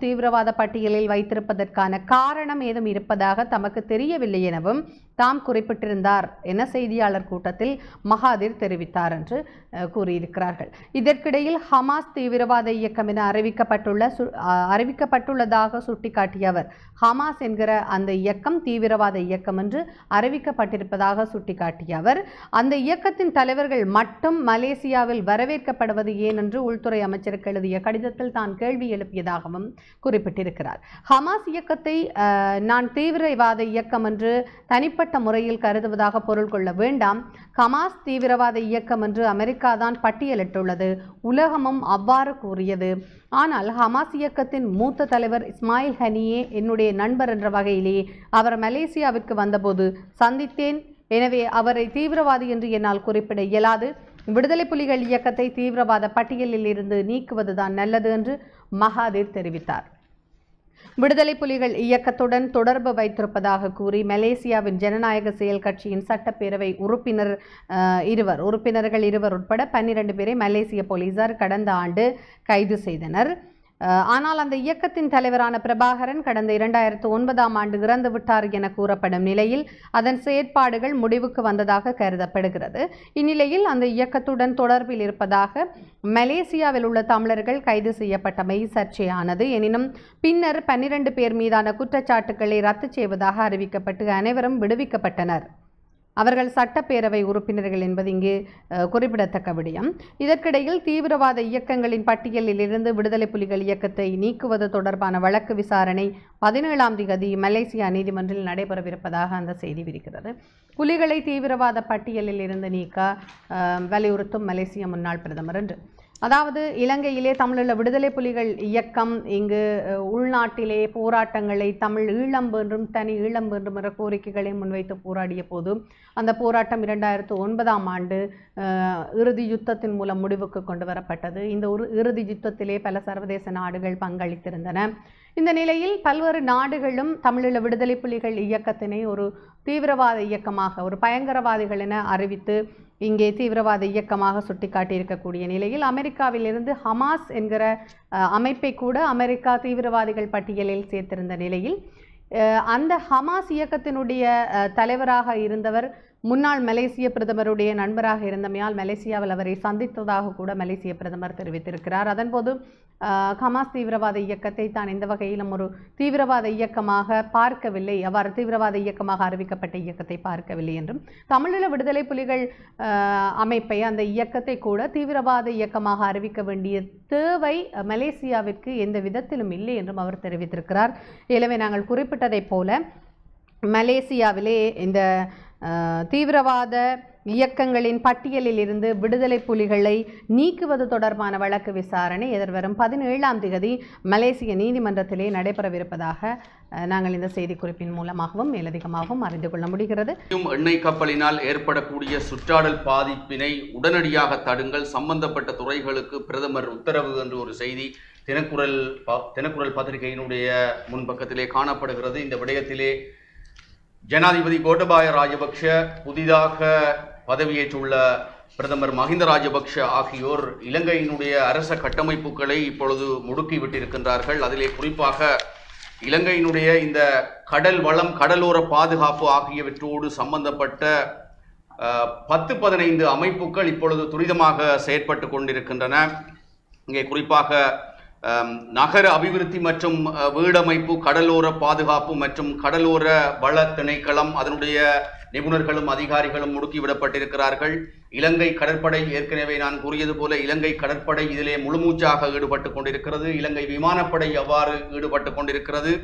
தீவிரவாத பட்டியலில் வைத்திருப்பதற்கான காரணம் ஏதும் இருப்பதாக தமக்கு தெரியவில்லை எனவும் தாம் குறிப்பிட்டிருந்தார் என செய்தியாளர் கூட்டத்தில் மகாதிர் தெரிவித்தார் என்று அஹ், கூறியிருக்கிறார்கள் இதற்கிடையில் ஹமாஸ் தீவிரவாத இயக்கம் என அறிவிக்கப்பட்டுள்ள சு- அஹ், அறிவிக்கப்பட்டுள்ளதாக சுட்டிக்காட்டிய அவர் ஹமாஸ் என்கிற அந்த இயக்கம் தீவிரவாத இயக்கம் என்று அறிவிக்கப்பட்டிருப்பதாக சுட்டிக்காட்டிய அவர் அந்த இயக்கத்தின் தலைவர்கள் மட்டும் மலேசியாவில் வரவேற்கப்படுவது ஏன் என்று உள்துறை அமைச்சருக்கு எழுதிய கடிதத்தில் தான் கேள்வி எழுப்பியதாகவும் குறிப்பிட்டிருக்கிறார் ஹமாஸ் இயக்கத்தை அஹ், நான் தீவிரவாத இயக்கம் என்று தனிப்பட்ட முறையில் கருதுவதாக பொருள் கொள்ள வேண்டாம் ஹமாஸ் தீவிரவாத இயக்கம் என்று அமெரிக்கா தான் பட்டியலிட்டுள்ளது உலகமும் அவ்வாறு கூறியது ஆனால் ஹமாஸ் இயக்கத்தின் மூத்த தலைவர் இஸ்மாயில் ஹனியே என்னுடைய நண்பர் என்ற வகையிலேயே அவர் மலேசியாவிற்கு வந்தபோது சந்தித்தேன் எனவே அவரை தீவிரவாதி என்று என்னால் குறிப்பிட இயலாது விடுதலை புலிகள் இயக்கத்தை தீவிரவாத பட்டியலில் இருந்து நீக்குவதுதான் நல்லது என்று மகாதீர் தெரிவித்தார் விடுதலை புலிகள் இயக்கத்துடன் தொடர்பு வைத்திருப்பதாக கூறி மலேசியாவின் ஜனநாயக செயல் கட்சியின் சட்டப்பேரவை உறுப்பினர் அஹ், இருவர் உறுப்பினர்கள் இருவர் உட்பட பன்னிரண்டு பேரை மலேசிய போலீசார் கடந்த ஆண்டு கைது செய்தனர் அஹ், ஆனால் அந்த இயக்கத்தின் தலைவரான பிரபாகரன் கடந்த இரண்டாயிரத்து ஒன்பதாம் ஆண்டு இறந்து விட்டார் என கூறப்படும் நிலையில் அதன் செயற்பாடுகள் முடிவுக்கு வந்ததாக கருதப்படுகிறது இந்நிலையில் அந்த இயக்கத்துடன் தொடர்பில் இருப்பதாக மலேசியாவில் உள்ள தமிழர்கள் கைது செய்யப்பட்டமை சர்ச்சையானது எனினும் பின்னர் பன்னிரண்டு பேர் மீதான குற்றச்சாட்டுக்களை ரத்து செய்வதாக அறிவிக்கப்பட்டு அனைவரும் விடுவிக்கப்பட்டனர் அவர்கள் சட்டப்பேரவை உறுப்பினர்கள் என்பது இங்கு அஹ், குறிப்பிடத்தக்க விடயம் இதற்கிடையில் தீவிரவாத இயக்கங்களின் பட்டியலில் இருந்து விடுதலை புலிகள் இயக்கத்தை நீக்குவது தொடர்பான வழக்கு விசாரணை பதினேழாம் திகதி மலேசியா நீதிமன்றில் நடைபெறவிருப்பதாக அந்த செய்தி விரிக்கிறது புலிகளை தீவிரவாத பட்டியலில் இருந்து நீக்க அஹ், வலியுறுத்தும் மலேசிய முன்னாள் பிரதமர் என்று அதாவது இலங்கையிலே தமிழீழ விடுதலை புலிகள் இயக்கம் இங்கு அஹ், உள்நாட்டிலே போராட்டங்களை தமிழ் ஈழம்பு என்றும் தனி ஈழம்பு என்றும் என்ற கோரிக்கைகளை முன்வைத்து போராடிய போது அந்த போராட்டம் இரண்டாயிரத்து ஒன்பதாம் ஆண்டு அஹ், இறுதி யுத்தத்தின் மூலம் முடிவுக்கு கொண்டு வரப்பட்டது இந்த ஒரு இறுதி யுத்தத்திலே பல சர்வதேச நாடுகள் பங்களித்திருந்தன இந்த நிலையில் பல்வேறு நாடுகளும் தமிழீழ விடுதலை புலிகள் இயக்கத்தினை ஒரு தீவிரவாத இயக்கமாக ஒரு பயங்கரவாதிகள் என அறிவித்து இங்கே தீவிரவாத இயக்கமாக சுட்டிக்காட்டியிருக்கக்கூடிய நிலையில் அமெரிக்காவிலிருந்து ஹமாஸ் என்கிற அஹ், அமைப்பை கூட அமெரிக்கா தீவிரவாதிகள் பட்டியலில் சேர்த்திருந்த நிலையில் அஹ், அந்த ஹமாஸ் இயக்கத்தினுடைய அஹ், தலைவராக இருந்தவர் முன்னாள் மலேசிய பிரதமருடைய நண்பராக இருந்தமையால் மலேசியாவில் அவரை சந்தித்ததாக கூட மலேசிய பிரதமர் தெரிவித்திருக்கிறார் அதன்போது அஹ், ஹமாஸ் தீவிரவாத இயக்கத்தை தான் எந்த வகையிலும் ஒரு தீவிரவாத இயக்கமாக பார்க்கவில்லை அவ்வாறு தீவிரவாத இயக்கமாக அறிவிக்கப்பட்ட இயக்கத்தை பார்க்கவில்லை என்றும் தமிழீழ விடுதலை புலிகள் அஹ், அமைப்பை அந்த இயக்கத்தை கூட தீவிரவாத இயக்கமாக அறிவிக்க வேண்டிய தேவை அஹ், மலேசியாவிற்கு எந்த விதத்திலும் இல்லை என்றும் அவர் தெரிவித்திருக்கிறார் எனவே நாங்கள் குறிப்பிட்டதைப் போல மலேசியாவிலே இந்த அஹ், தீவிரவாத இயக்கங்களின் பட்டியலில் இருந்து விடுதலை புலிகளை நீக்குவது தொடர்பான வழக்கு விசாரணை எதிர்வரும் பதினேழாம் திகதி மலேசிய நீதிமன்றத்திலே நடைபெறவிருப்பதாக அஹ், நாங்கள் இந்த செய்திக்குறிப்பின் மூலமாகவும் மேலதிகமாகவும் அறிந்து கொள்ள முடிகிறது எரியும் எண்ணெய் கப்பலினால் ஏற்படக்கூடிய சுற்றாடல் பாதிப்பினை உடனடியாக தடுங்கள் சம்பந்தப்பட்ட துறைகளுக்கு பிரதமர் உத்தரவு என்று ஒரு செய்தி தினக்குரல் ப- தினக்குரல் பத்திரிகையினுடைய முன்பக்கத்திலே காணப்படுகிறது இந்த விடயத்திலே ஜனாதிபதி கோட்டபாய ராஜபக்ஷ புதிதாக பதவியேற்றுள்ள பிரதமர் மஹிந்த ராஜபக்ஷ ஆகியோர் இலங்கையினுடைய அரச கட்டமைப்புகளை இப்பொழுது முடுக்கிவிட்டிருக்கின்றார்கள் அதிலே குறிப்பாக இலங்கையினுடைய இந்த கடல் வளம் கடலோர பாதுகாப்பு ஆகியவற்றோடு சம்பந்தப்பட்ட அஹ், பத்து பதினைந்து அமைப்புகள் இப்பொழுது துரிதமாக செயற்பட்டு கொண்டிருக்கின்றன இங்கே குறிப்பாக அம், நகர அபிவிருத்தி மற்றும் அஹ், வீடமைப்பு கடலோர பாதுகாப்பு மற்றும் கடலோர வள திணைக்களம் அதனுடைய நிபுணர்களும் அதிகாரிகளும் முடுக்கிவிடப்பட்டிருக்கிறார்கள் இலங்கை கடற்படை ஏற்கனவே நான் கூறியது போல இலங்கை கடற்படை இதிலே முழுமூச்சாக ஈடுபட்டு கொண்டிருக்கிறது இலங்கை விமானப்படை எவ்வாறு ஈடுபட்டு கொண்டிருக்கிறது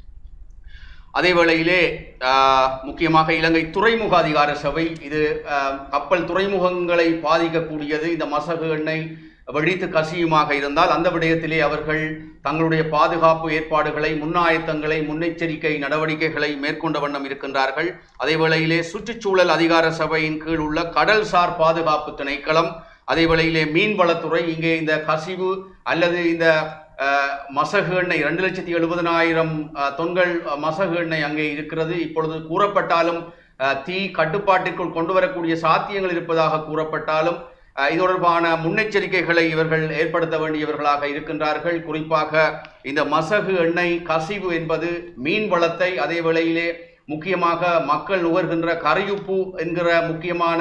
அதே வேளையிலே ஆஹ், முக்கியமாக இலங்கை துறைமுக அதிகார சபை இது ஆஹ், கப்பல் துறைமுகங்களை பாதிக்கக்கூடியது இந்த மசகு எண்ணெய் வெடித்து கசியுமாக இருந்தால் அந்த விடயத்திலே அவர்கள் தங்களுடைய பாதுகாப்பு ஏற்பாடுகளை முன்னாயத்தங்களை முன்னெச்சரிக்கை நடவடிக்கைகளை மேற்கொண்ட வண்ணம் இருக்கின்றார்கள் அதே வேளையிலே சுற்றுச்சூழல் அதிகார சபையின் கீழ் உள்ள கடல்சார் பாதுகாப்பு திணைக்களம் அதே வேளையிலே மீன்வளத்துறை இங்கே இந்த கசிவு அல்லது இந்த அஹ், மசகு எண்ணெய் ரெண்டு லட்சத்தி எழுபதனாயிரம் அஹ், தொன்கள் அஹ், மசகு எண்ணெய் அங்கே இருக்கிறது இப்பொழுது கூறப்பட்டாலும் அஹ், தீ கட்டுப்பாட்டிற்குள் கொண்டு வரக்கூடிய சாத்தியங்கள் இருப்பதாக கூறப்பட்டாலும் அஹ், இது தொடர்பான முன்னெச்சரிக்கைகளை இவர்கள் ஏற்படுத்த வேண்டியவர்களாக இருக்கின்றார்கள் குறிப்பாக இந்த மசகு எண்ணெய் கசிவு என்பது மீன் வளத்தை அதே வேளையிலே முக்கியமாக மக்கள் நுகர்கின்ற கரையுப்பு என்கிற முக்கியமான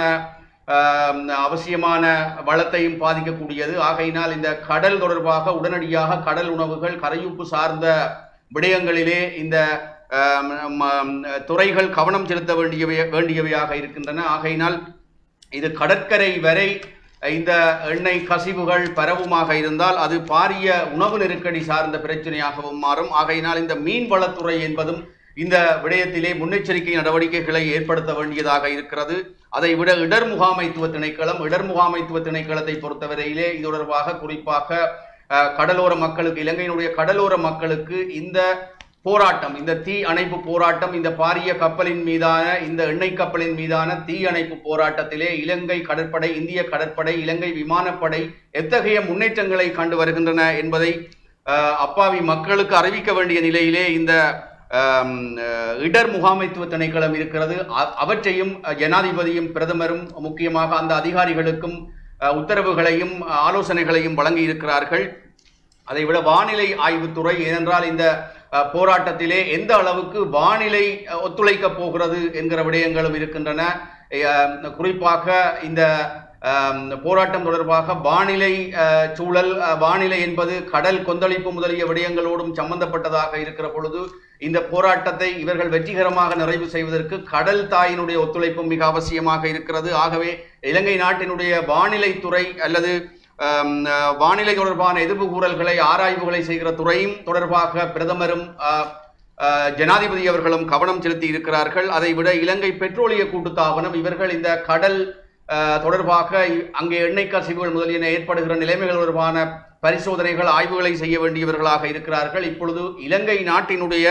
ஆஹ், அவசியமான வளத்தையும் பாதிக்கக்கூடியது ஆகையினால் இந்த கடல் தொடர்பாக உடனடியாக கடல் உணவுகள் கரையுப்பு சார்ந்த விடயங்களிலே இந்த ஆஹ், ம- துறைகள் கவனம் செலுத்த வேண்டியவை வேண்டியவையாக இருக்கின்றன ஆகையினால் இது கடற்கரை வரை இந்த எண்ணெய் கசிவுகள் பரவுமாக இருந்தால் அது பாரிய உணவு நெருக்கடி சார்ந்த பிரச்சனையாகவும் மாறும் ஆகையினால் இந்த மீன்வளத்துறை என்பதும் இந்த விடயத்திலே முன்னெச்சரிக்கை நடவடிக்கைகளை ஏற்படுத்த வேண்டியதாக இருக்கிறது அதை விட இடர் முகாமைத்துவ திணைக்களம் இடர் முகாமைத்துவ திணைக்களத்தை பொறுத்தவரையிலே இது தொடர்பாக குறிப்பாக அஹ், கடலோர மக்களுக்கு இலங்கையினுடைய கடலோர மக்களுக்கு இந்த போராட்டம் இந்த தீ அணைப்பு போராட்டம் இந்த பாரிய கப்பலின் மீதான இந்த எண்ணெய் கப்பலின் மீதான தீ அணைப்பு போராட்டத்திலே இலங்கை கடற்படை இந்திய கடற்படை இலங்கை விமானப்படை எத்தகைய முன்னேற்றங்களை கண்டு வருகின்றன என்பதை அஹ், அப்பாவி மக்களுக்கு அறிவிக்க வேண்டிய நிலையிலே இந்த ஆம், அஹ், இடர் முகாமைத்துவ திணைக்களம் இருக்கிறது அ- அவற்றையும் அஹ், ஜனாதிபதியும் பிரதமரும் முக்கியமாக அந்த அதிகாரிகளுக்கும் அஹ், உத்தரவுகளையும் அஹ், ஆலோசனைகளையும் வழங்கி இருக்கிறார்கள் அதை விட வானிலை ஆய்வுத்துறை ஏனென்றால் இந்த அஹ், போராட்டத்திலே எந்த அளவுக்கு வானிலை அஹ், ஒத்துழைக்கப் போகிறது என்கிற விடயங்களும் இருக்கின்றன அஹ், குறிப்பாக இந்த அஹ், போராட்டம் தொடர்பாக வானிலை அஹ், சூழல் அஹ், வானிலை என்பது கடல் கொந்தளிப்பு முதலிய விடயங்களோடும் சம்பந்தப்பட்டதாக இருக்கிற பொழுது இந்த போராட்டத்தை இவர்கள் வெற்றிகரமாக நிறைவு செய்வதற்கு கடல் தாயினுடைய ஒத்துழைப்பும் மிக அவசியமாக இருக்கிறது ஆகவே இலங்கை நாட்டினுடைய வானிலை துறை அல்லது ஆம், அஹ், வானிலை தொடர்பான எதிர்ப்பு கூறல்களை ஆராய்வுகளை செய்கிற துறையும் தொடர்பாக பிரதமரும் அஹ், அஹ், ஜனாதிபதி அவர்களும் கவனம் செலுத்தி இருக்கிறார்கள் அதை விட இலங்கை பெட்ரோலிய கூட்டுத்தாபனம் இவர்கள் இந்த கடல் அஹ், தொடர்பாக இ- அங்கே எண்ணெய் கசிவுகள் முதலியன ஏற்படுகிற நிலைமைகள் தொடர்பான பரிசோதனைகள் ஆய்வுகளை செய்ய வேண்டியவர்களாக இருக்கிறார்கள் இப்பொழுது இலங்கை நாட்டினுடைய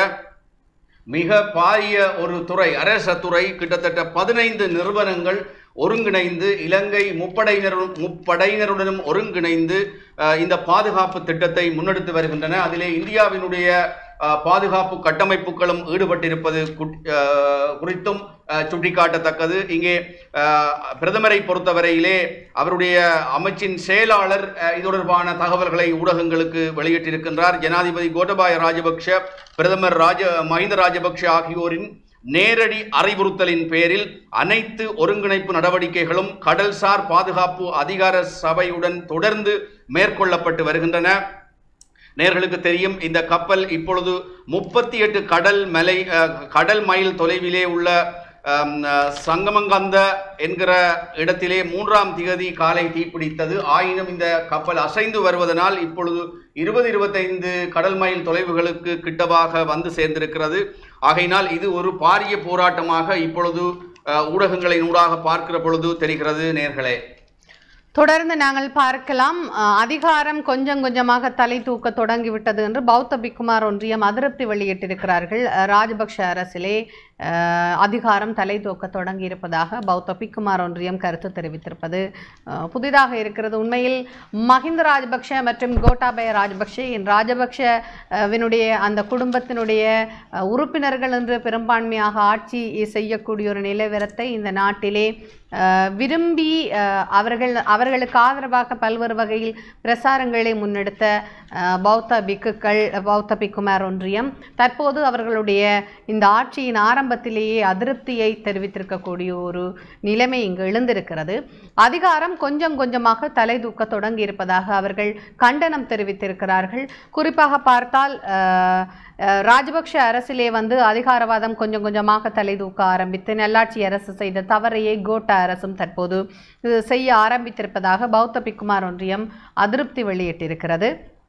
மிக பாரிய ஒரு துறை அரச துறை கிட்டத்தட்ட பதினைந்து நிறுவனங்கள் ஒருங்கிணைந்து இலங்கை முப்படையினரும் முப்படையினருடனும் ஒருங்கிணைந்து அஹ், இந்த பாதுகாப்பு திட்டத்தை முன்னெடுத்து வருகின்றன அதிலே இந்தியாவினுடைய அஹ், பாதுகாப்பு கட்டமைப்புகளும் ஈடுபட்டிருப்பது குட்- அஹ், குறித்தும் அஹ், சுட்டிக்காட்டத்தக்கது இங்கே அஹ், பிரதமரை பொறுத்தவரையிலே அவருடைய அமைச்சின் செயலாளர் அஹ், இது தொடர்பான தகவல்களை ஊடகங்களுக்கு வெளியிட்டிருக்கின்றார் ஜனாதிபதி கோட்டபாய ராஜபக்ஷ பிரதமர் ராஜ மஹிந்த ராஜபக்ஷ ஆகியோரின் நேரடி அறிவுறுத்தலின் பேரில் அனைத்து ஒருங்கிணைப்பு நடவடிக்கைகளும் கடல்சார் பாதுகாப்பு அதிகார சபையுடன் தொடர்ந்து மேற்கொள்ளப்பட்டு வருகின்றன நேர்களுக்கு தெரியும் இந்த கப்பல் இப்பொழுது முப்பத்தி எட்டு கடல் மலை அஹ், கடல் மைல் தொலைவிலே உள்ள அம், அஹ், சங்கமங்கந்த என்கிற இடத்திலே மூன்றாம் திகதி காலை தீப்பிடித்தது ஆயினும் இந்த கப்பல் அசைந்து வருவதனால் இப்பொழுது இருபது இருபத்தைந்து கடல் மைல் தொலைவுகளுக்கு கிட்டவாக வந்து சேர்ந்திருக்கிறது ஆகையினால் இது ஒரு பாரிய போராட்டமாக இப்பொழுது அஹ், ஊடகங்களின் ஊடாக பார்க்கிற பொழுது தெரிகிறது நேர்களே தொடர்ந்து நாங்கள் பார்க்கலாம் அஹ், அதிகாரம் கொஞ்சம் கொஞ்சமாக தலை தூக்க தொடங்கிவிட்டது என்று பௌத்த பிக்குமார் ஒன்றியம் அதிருப்தி வெளியிட்டிருக்கிறார்கள் அஹ், ராஜபக்ஷ அரசிலே அஹ், அதிகாரம் தலை தூக்க தொடங்கி இருப்பதாக பௌத்த பிக்குமார் ஒன்றியம் கருத்து தெரிவித்திருப்பது அஹ், புதிதாக இருக்கிறது உண்மையில் மஹிந்த ராஜபக்ஷ மற்றும் கோட்டாபய ராஜபக்ஷ ராஜபக்ஷ அஹ், வினுடைய அந்த குடும்பத்தினுடைய அஹ், உறுப்பினர்கள் என்று பெரும்பான்மையாக ஆட்சி செய்யக்கூடிய ஒரு நிலவரத்தை இந்த நாட்டிலே அஹ், விரும்பி அஹ், அவர்கள் அவர்களுக்கு ஆதரவாக பல்வேறு வகையில் பிரசாரங்களை முன்னெடுத்த அஹ், பௌத்த பிக்குகள் பௌத்த பிக்குமார் ஒன்றியம் தற்போது அவர்களுடைய இந்த ஆட்சியின் ஆரம்பத்திலேயே அதிருப்தியை தெரிவித்திருக்கக்கூடிய ஒரு நிலைமை இங்கு எழுந்திருக்கிறது அதிகாரம் கொஞ்சம் கொஞ்சமாக தலை தூக்க தொடங்கி இருப்பதாக அவர்கள் கண்டனம் தெரிவித்திருக்கிறார்கள் குறிப்பாக பார்த்தால் அஹ், அஹ், ராஜபக்ஷ அரசிலே வந்து அதிகாரவாதம் கொஞ்சம் கொஞ்சமாக தலை தூக்க ஆரம்பித்து நல்லாட்சி அரசு செய்த தவறையே கோட்டா அரசும் தற்போது இது செய்ய ஆரம்பித்திருப்பதாக பௌத்த பிக்குமார் ஒன்றியம் அதிருப்தி வெளியிட்டிருக்கிறது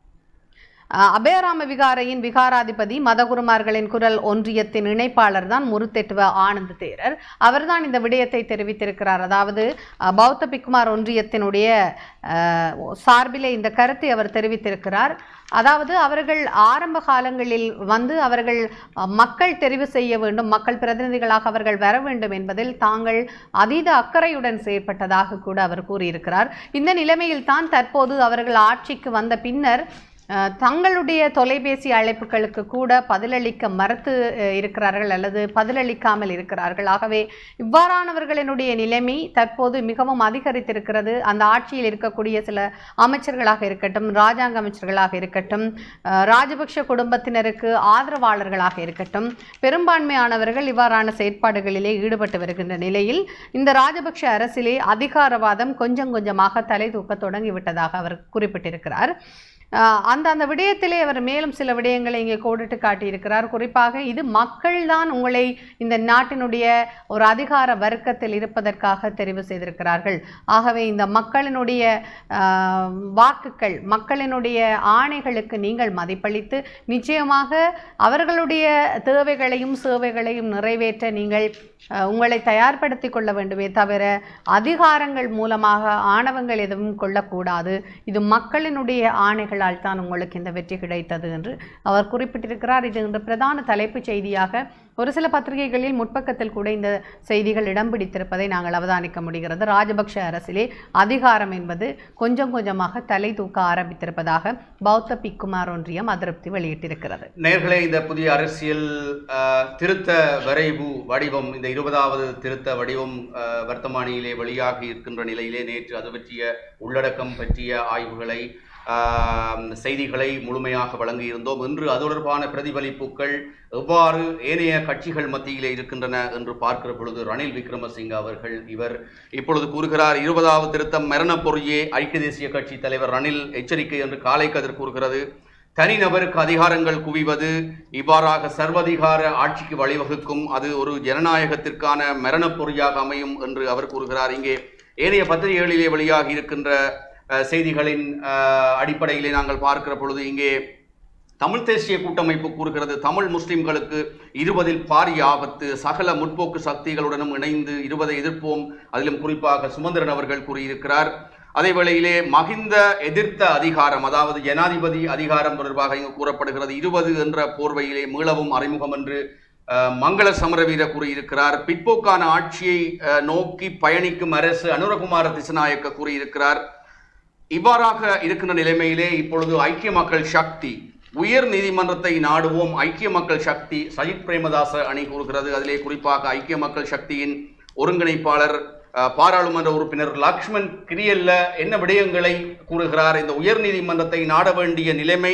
அஹ், அபயராம விகாரையின் விகாராதிபதி மதகுருமார்களின் குரல் ஒன்றியத்தின் இணைப்பாளர் தான் முருத்தெட்டுவ ஆனந்த் தேரர் அவர்தான் இந்த விடயத்தை தெரிவித்திருக்கிறார் அதாவது அஹ், பௌத்த பிக்குமார் ஒன்றியத்தினுடைய அஹ், சார்பிலே இந்த கருத்தை அவர் தெரிவித்திருக்கிறார் அதாவது அவர்கள் ஆரம்ப காலங்களில் வந்து அவர்கள் அஹ், மக்கள் தெரிவு செய்ய வேண்டும் மக்கள் பிரதிநிதிகளாக அவர்கள் வர வேண்டும் என்பதில் தாங்கள் அதீத அக்கறையுடன் செயற்பட்டதாக கூட அவர் கூறியிருக்கிறார் இந்த நிலைமையில் தான் தற்போது அவர்கள் ஆட்சிக்கு வந்த பின்னர் அஹ், தங்களுடைய தொலைபேசி அழைப்புகளுக்கு கூட பதிலளிக்க மறுத்து அஹ், இருக்கிறார்கள் அல்லது பதிலளிக்காமல் இருக்கிறார்கள் ஆகவே இவ்வாறானவர்களினுடைய நிலைமை தற்போது மிகவும் அதிகரித்திருக்கிறது அந்த ஆட்சியில் இருக்கக்கூடிய சில அமைச்சர்களாக இருக்கட்டும் ராஜாங்க அமைச்சர்களாக இருக்கட்டும் அஹ், ராஜபக்ஷ குடும்பத்தினருக்கு ஆதரவாளர்களாக இருக்கட்டும் பெரும்பான்மையானவர்கள் இவ்வாறான செயற்பாடுகளிலே ஈடுபட்டு வருகின்ற நிலையில் இந்த ராஜபக்ஷ அரசிலே அதிகாரவாதம் கொஞ்சம் கொஞ்சமாக தலை தூக்க தொடங்கிவிட்டதாக அவர் குறிப்பிட்டிருக்கிறார் ஆஹ் அந்த அந்த விடயத்திலே அவர் மேலும் சில விடயங்களை இங்கே கோடிட்டு காட்டியிருக்கிறார் குறிப்பாக இது மக்கள்தான் உங்களை இந்த நாட்டினுடைய ஒரு அதிகார வர்க்கத்தில் இருப்பதற்காக தெரிவு செய்திருக்கிறார்கள் ஆகவே இந்த மக்களினுடைய ஆஹ், வாக்குகள் மக்களினுடைய ஆணைகளுக்கு நீங்கள் மதிப்பளித்து நிச்சயமாக அவர்களுடைய தேவைகளையும் சேவைகளையும் நிறைவேற்ற நீங்கள் ஆஹ், உங்களை தயார்படுத்தி கொள்ள வேண்டுமே தவிர அதிகாரங்கள் மூலமாக ஆணவங்கள் எதுவும் கொள்ளக்கூடாது இது மக்களினுடைய ஆணைகளால் தான் உங்களுக்கு இந்த வெற்றி கிடைத்தது என்று அவர் குறிப்பிட்டிருக்கிறார் இது இன்று பிரதான தலைப்புச் செய்தியாக ஒரு சில பத்திரிகைகளில் முற்பக்கத்தில் கூட இந்த செய்திகள் இடம் பிடித்திருப்பதை நாங்கள் அவதானிக்க முடிகிறது ராஜபக்ஷ அரசிலே அதிகாரம் என்பது கொஞ்சம் கொஞ்சமாக தலை தூக்க ஆரம்பித்திருப்பதாக பௌத்த பிக்குமார் ஒன்றியம் அதிருப்தி வெளியிட்டிருக்கிறது நேர்களே இந்த புதிய அரசியல் அஹ், திருத்த வரைவு வடிவம் இந்த இருபதாவது திருத்த வடிவம் அஹ், வர்த்தமானியிலே வெளியாகி இருக்கின்ற நிலையிலே நேற்று அது பற்றிய உள்ளடக்கம் பற்றிய ஆய்வுகளை ஆஹ், செய்திகளை முழுமையாக வழங்கியிருந்தோம் இன்று அது தொடர்பான பிரதிபலிப்புகள் எவ்வாறு ஏனைய கட்சிகள் மத்தியிலே இருக்கின்றன என்று பார்க்கிற பொழுது ரணில் விக்ரமசிங்க அவர்கள் இவர் இப்பொழுது கூறுகிறார் இருபதாவது திருத்தம் மரணப் பொறியே ஐக்கிய தேசிய கட்சி தலைவர் ரணில் எச்சரிக்கை என்று காலை கதிர் கூறுகிறது தனிநபருக்கு அதிகாரங்கள் குவிவது இவ்வாறாக சர்வதிகார ஆட்சிக்கு வழிவகுக்கும் அது ஒரு ஜனநாயகத்திற்கான மரணப் பொறியாக அமையும் என்று அவர் கூறுகிறார் இங்கே ஏனைய பத்திரிகைகளிலே வெளியாகி இருக்கின்ற அஹ், செய்திகளின் அஹ், அடிப்படையிலே நாங்கள் பார்க்கிற பொழுது இங்கே தமிழ் தேசிய கூட்டமைப்பு கூறுகிறது தமிழ் முஸ்லிம்களுக்கு இருபதில் பாரிய ஆபத்து சகல முற்போக்கு சக்திகளுடனும் இணைந்து இருபதை எதிர்ப்போம் அதிலும் குறிப்பாக சுமந்திரன் அவர்கள் கூறியிருக்கிறார் அதே வேளையிலே மகிந்த எதிர்த்த அதிகாரம் அதாவது ஜனாதிபதி அதிகாரம் தொடர்பாக இங்கு கூறப்படுகிறது இருபது என்ற போர்வையிலே மீளவும் அறிமுகம் என்று அஹ், மங்கள சமரவீர கூறியிருக்கிறார் பிற்போக்கான ஆட்சியை அஹ், நோக்கி பயணிக்கும் அரசு அனுரகுமார திசநாயக்க கூறியிருக்கிறார் இவ்வாறாக இருக்கின்ற நிலைமையிலே இப்பொழுது ஐக்கிய மக்கள் சக்தி உயர் நீதிமன்றத்தை நாடுவோம் ஐக்கிய மக்கள் சக்தி சஜித் பிரேமதாச அணி கூறுகிறது அதிலே குறிப்பாக ஐக்கிய மக்கள் சக்தியின் ஒருங்கிணைப்பாளர் அஹ், பாராளுமன்ற உறுப்பினர் லக்ஷ்மண் கிரியல்ல என்ன விடயங்களை கூறுகிறார் இந்த உயர் நீதிமன்றத்தை நாட வேண்டிய நிலைமை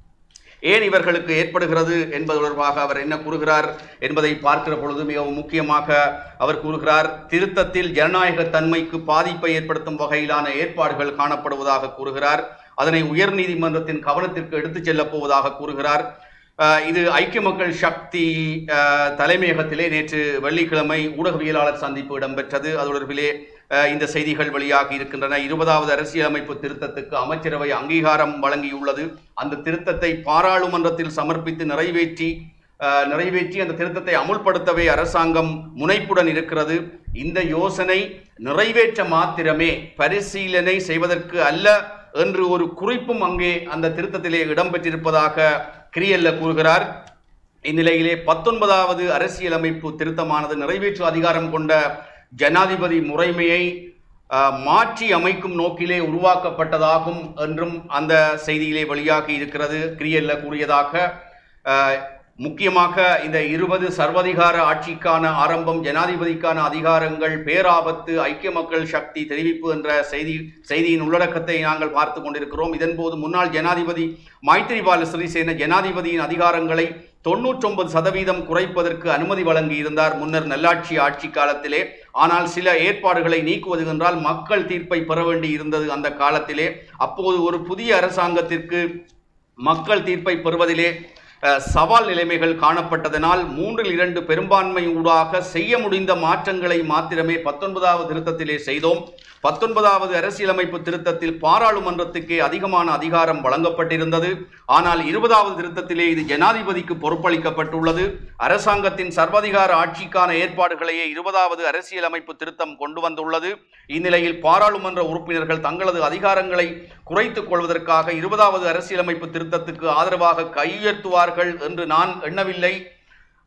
ஏன் இவர்களுக்கு ஏற்படுகிறது என்பது தொடர்பாக அவர் என்ன கூறுகிறார் என்பதை பார்க்கிற பொழுது மிகவும் முக்கியமாக அவர் கூறுகிறார் திருத்தத்தில் ஜனநாயக தன்மைக்கு பாதிப்பை ஏற்படுத்தும் வகையிலான ஏற்பாடுகள் காணப்படுவதாக கூறுகிறார் அதனை உயர்நீதிமன்றத்தின் கவனத்திற்கு எடுத்துச் செல்லப் போவதாக கூறுகிறார் அஹ், இது ஐக்கிய மக்கள் சக்தி அஹ், தலைமையகத்திலே நேற்று வெள்ளிக்கிழமை ஊடகவியலாளர் சந்திப்பு இடம்பெற்றது அது தொடர்பிலே அஹ், இந்த செய்திகள் வெளியாகி இருக்கின்றன இருபதாவது அரசியலமைப்பு திருத்தத்துக்கு அமைச்சரவை அங்கீகாரம் வழங்கியுள்ளது அந்த திருத்தத்தை பாராளுமன்றத்தில் சமர்ப்பித்து நிறைவேற்றி அஹ், நிறைவேற்றி அந்த திருத்தத்தை அமுல்படுத்தவே அரசாங்கம் முனைப்புடன் இருக்கிறது இந்த யோசனை நிறைவேற்ற மாத்திரமே பரிசீலனை செய்வதற்கு அல்ல என்று ஒரு குறிப்பும் அங்கே அந்த திருத்தத்திலே இடம்பெற்றிருப்பதாக கிரியல்ல கூறுகிறார் இந்நிலையிலே பத்தொன்பதாவது அரசியலமைப்பு திருத்தமானது நிறைவேற்று அதிகாரம் கொண்ட ஜனாதிபதி முறைமையை அஹ், மாற்றி அமைக்கும் நோக்கிலே உருவாக்கப்பட்டதாகும் என்றும் அந்த செய்தியிலே வெளியாகி இருக்கிறது கிரியல்ல கூறியதாக அஹ், முக்கியமாக இந்த இருபது சர்வதிகார ஆட்சிக்கான ஆரம்பம் ஜனாதிபதிக்கான அதிகாரங்கள் பேராபத்து ஐக்கிய மக்கள் சக்தி தெரிவிப்பு என்ற செய்தி செய்தியின் உள்ளடக்கத்தை நாங்கள் பார்த்து கொண்டிருக்கிறோம் இதன்போது முன்னாள் ஜனாதிபதி மைத்திரிபால சிறிசேன ஜனாதிபதியின் அதிகாரங்களை தொன்னூற்றொன்பது சதவீதம் குறைப்பதற்கு அனுமதி வழங்கியிருந்தார் முன்னர் நல்லாட்சி ஆட்சி காலத்திலே ஆனால் சில ஏற்பாடுகளை நீக்குவது என்றால் மக்கள் தீர்ப்பை பெற வேண்டி இருந்தது அந்த காலத்திலே அப்போது ஒரு புதிய அரசாங்கத்திற்கு மக்கள் தீர்ப்பை பெறுவதிலே அஹ், சவால் நிலைமைகள் காணப்பட்டதனால் மூன்றில் இரண்டு பெரும்பான்மை ஊடாக செய்ய முடிந்த மாற்றங்களை மாத்திரமே பத்தொன்பதாவது திருத்தத்திலே செய்தோம் பத்தொன்பதாவது அரசியலமைப்பு திருத்தத்தில் பாராளுமன்றத்துக்கே அதிகமான அதிகாரம் வழங்கப்பட்டிருந்தது ஆனால் இருபதாவது திருத்தத்திலே இது ஜனாதிபதிக்கு பொறுப்பளிக்கப்பட்டுள்ளது அரசாங்கத்தின் சர்வதிகார ஆட்சிக்கான ஏற்பாடுகளையே இருபதாவது அரசியலமைப்பு திருத்தம் கொண்டு வந்துள்ளது இந்நிலையில் பாராளுமன்ற உறுப்பினர்கள் தங்களது அதிகாரங்களை குறைத்துக் கொள்வதற்காக இருபதாவது அரசியலமைப்பு திருத்தத்துக்கு ஆதரவாக கையுயர்த்துவார்கள் என்று நான் எண்ணவில்லை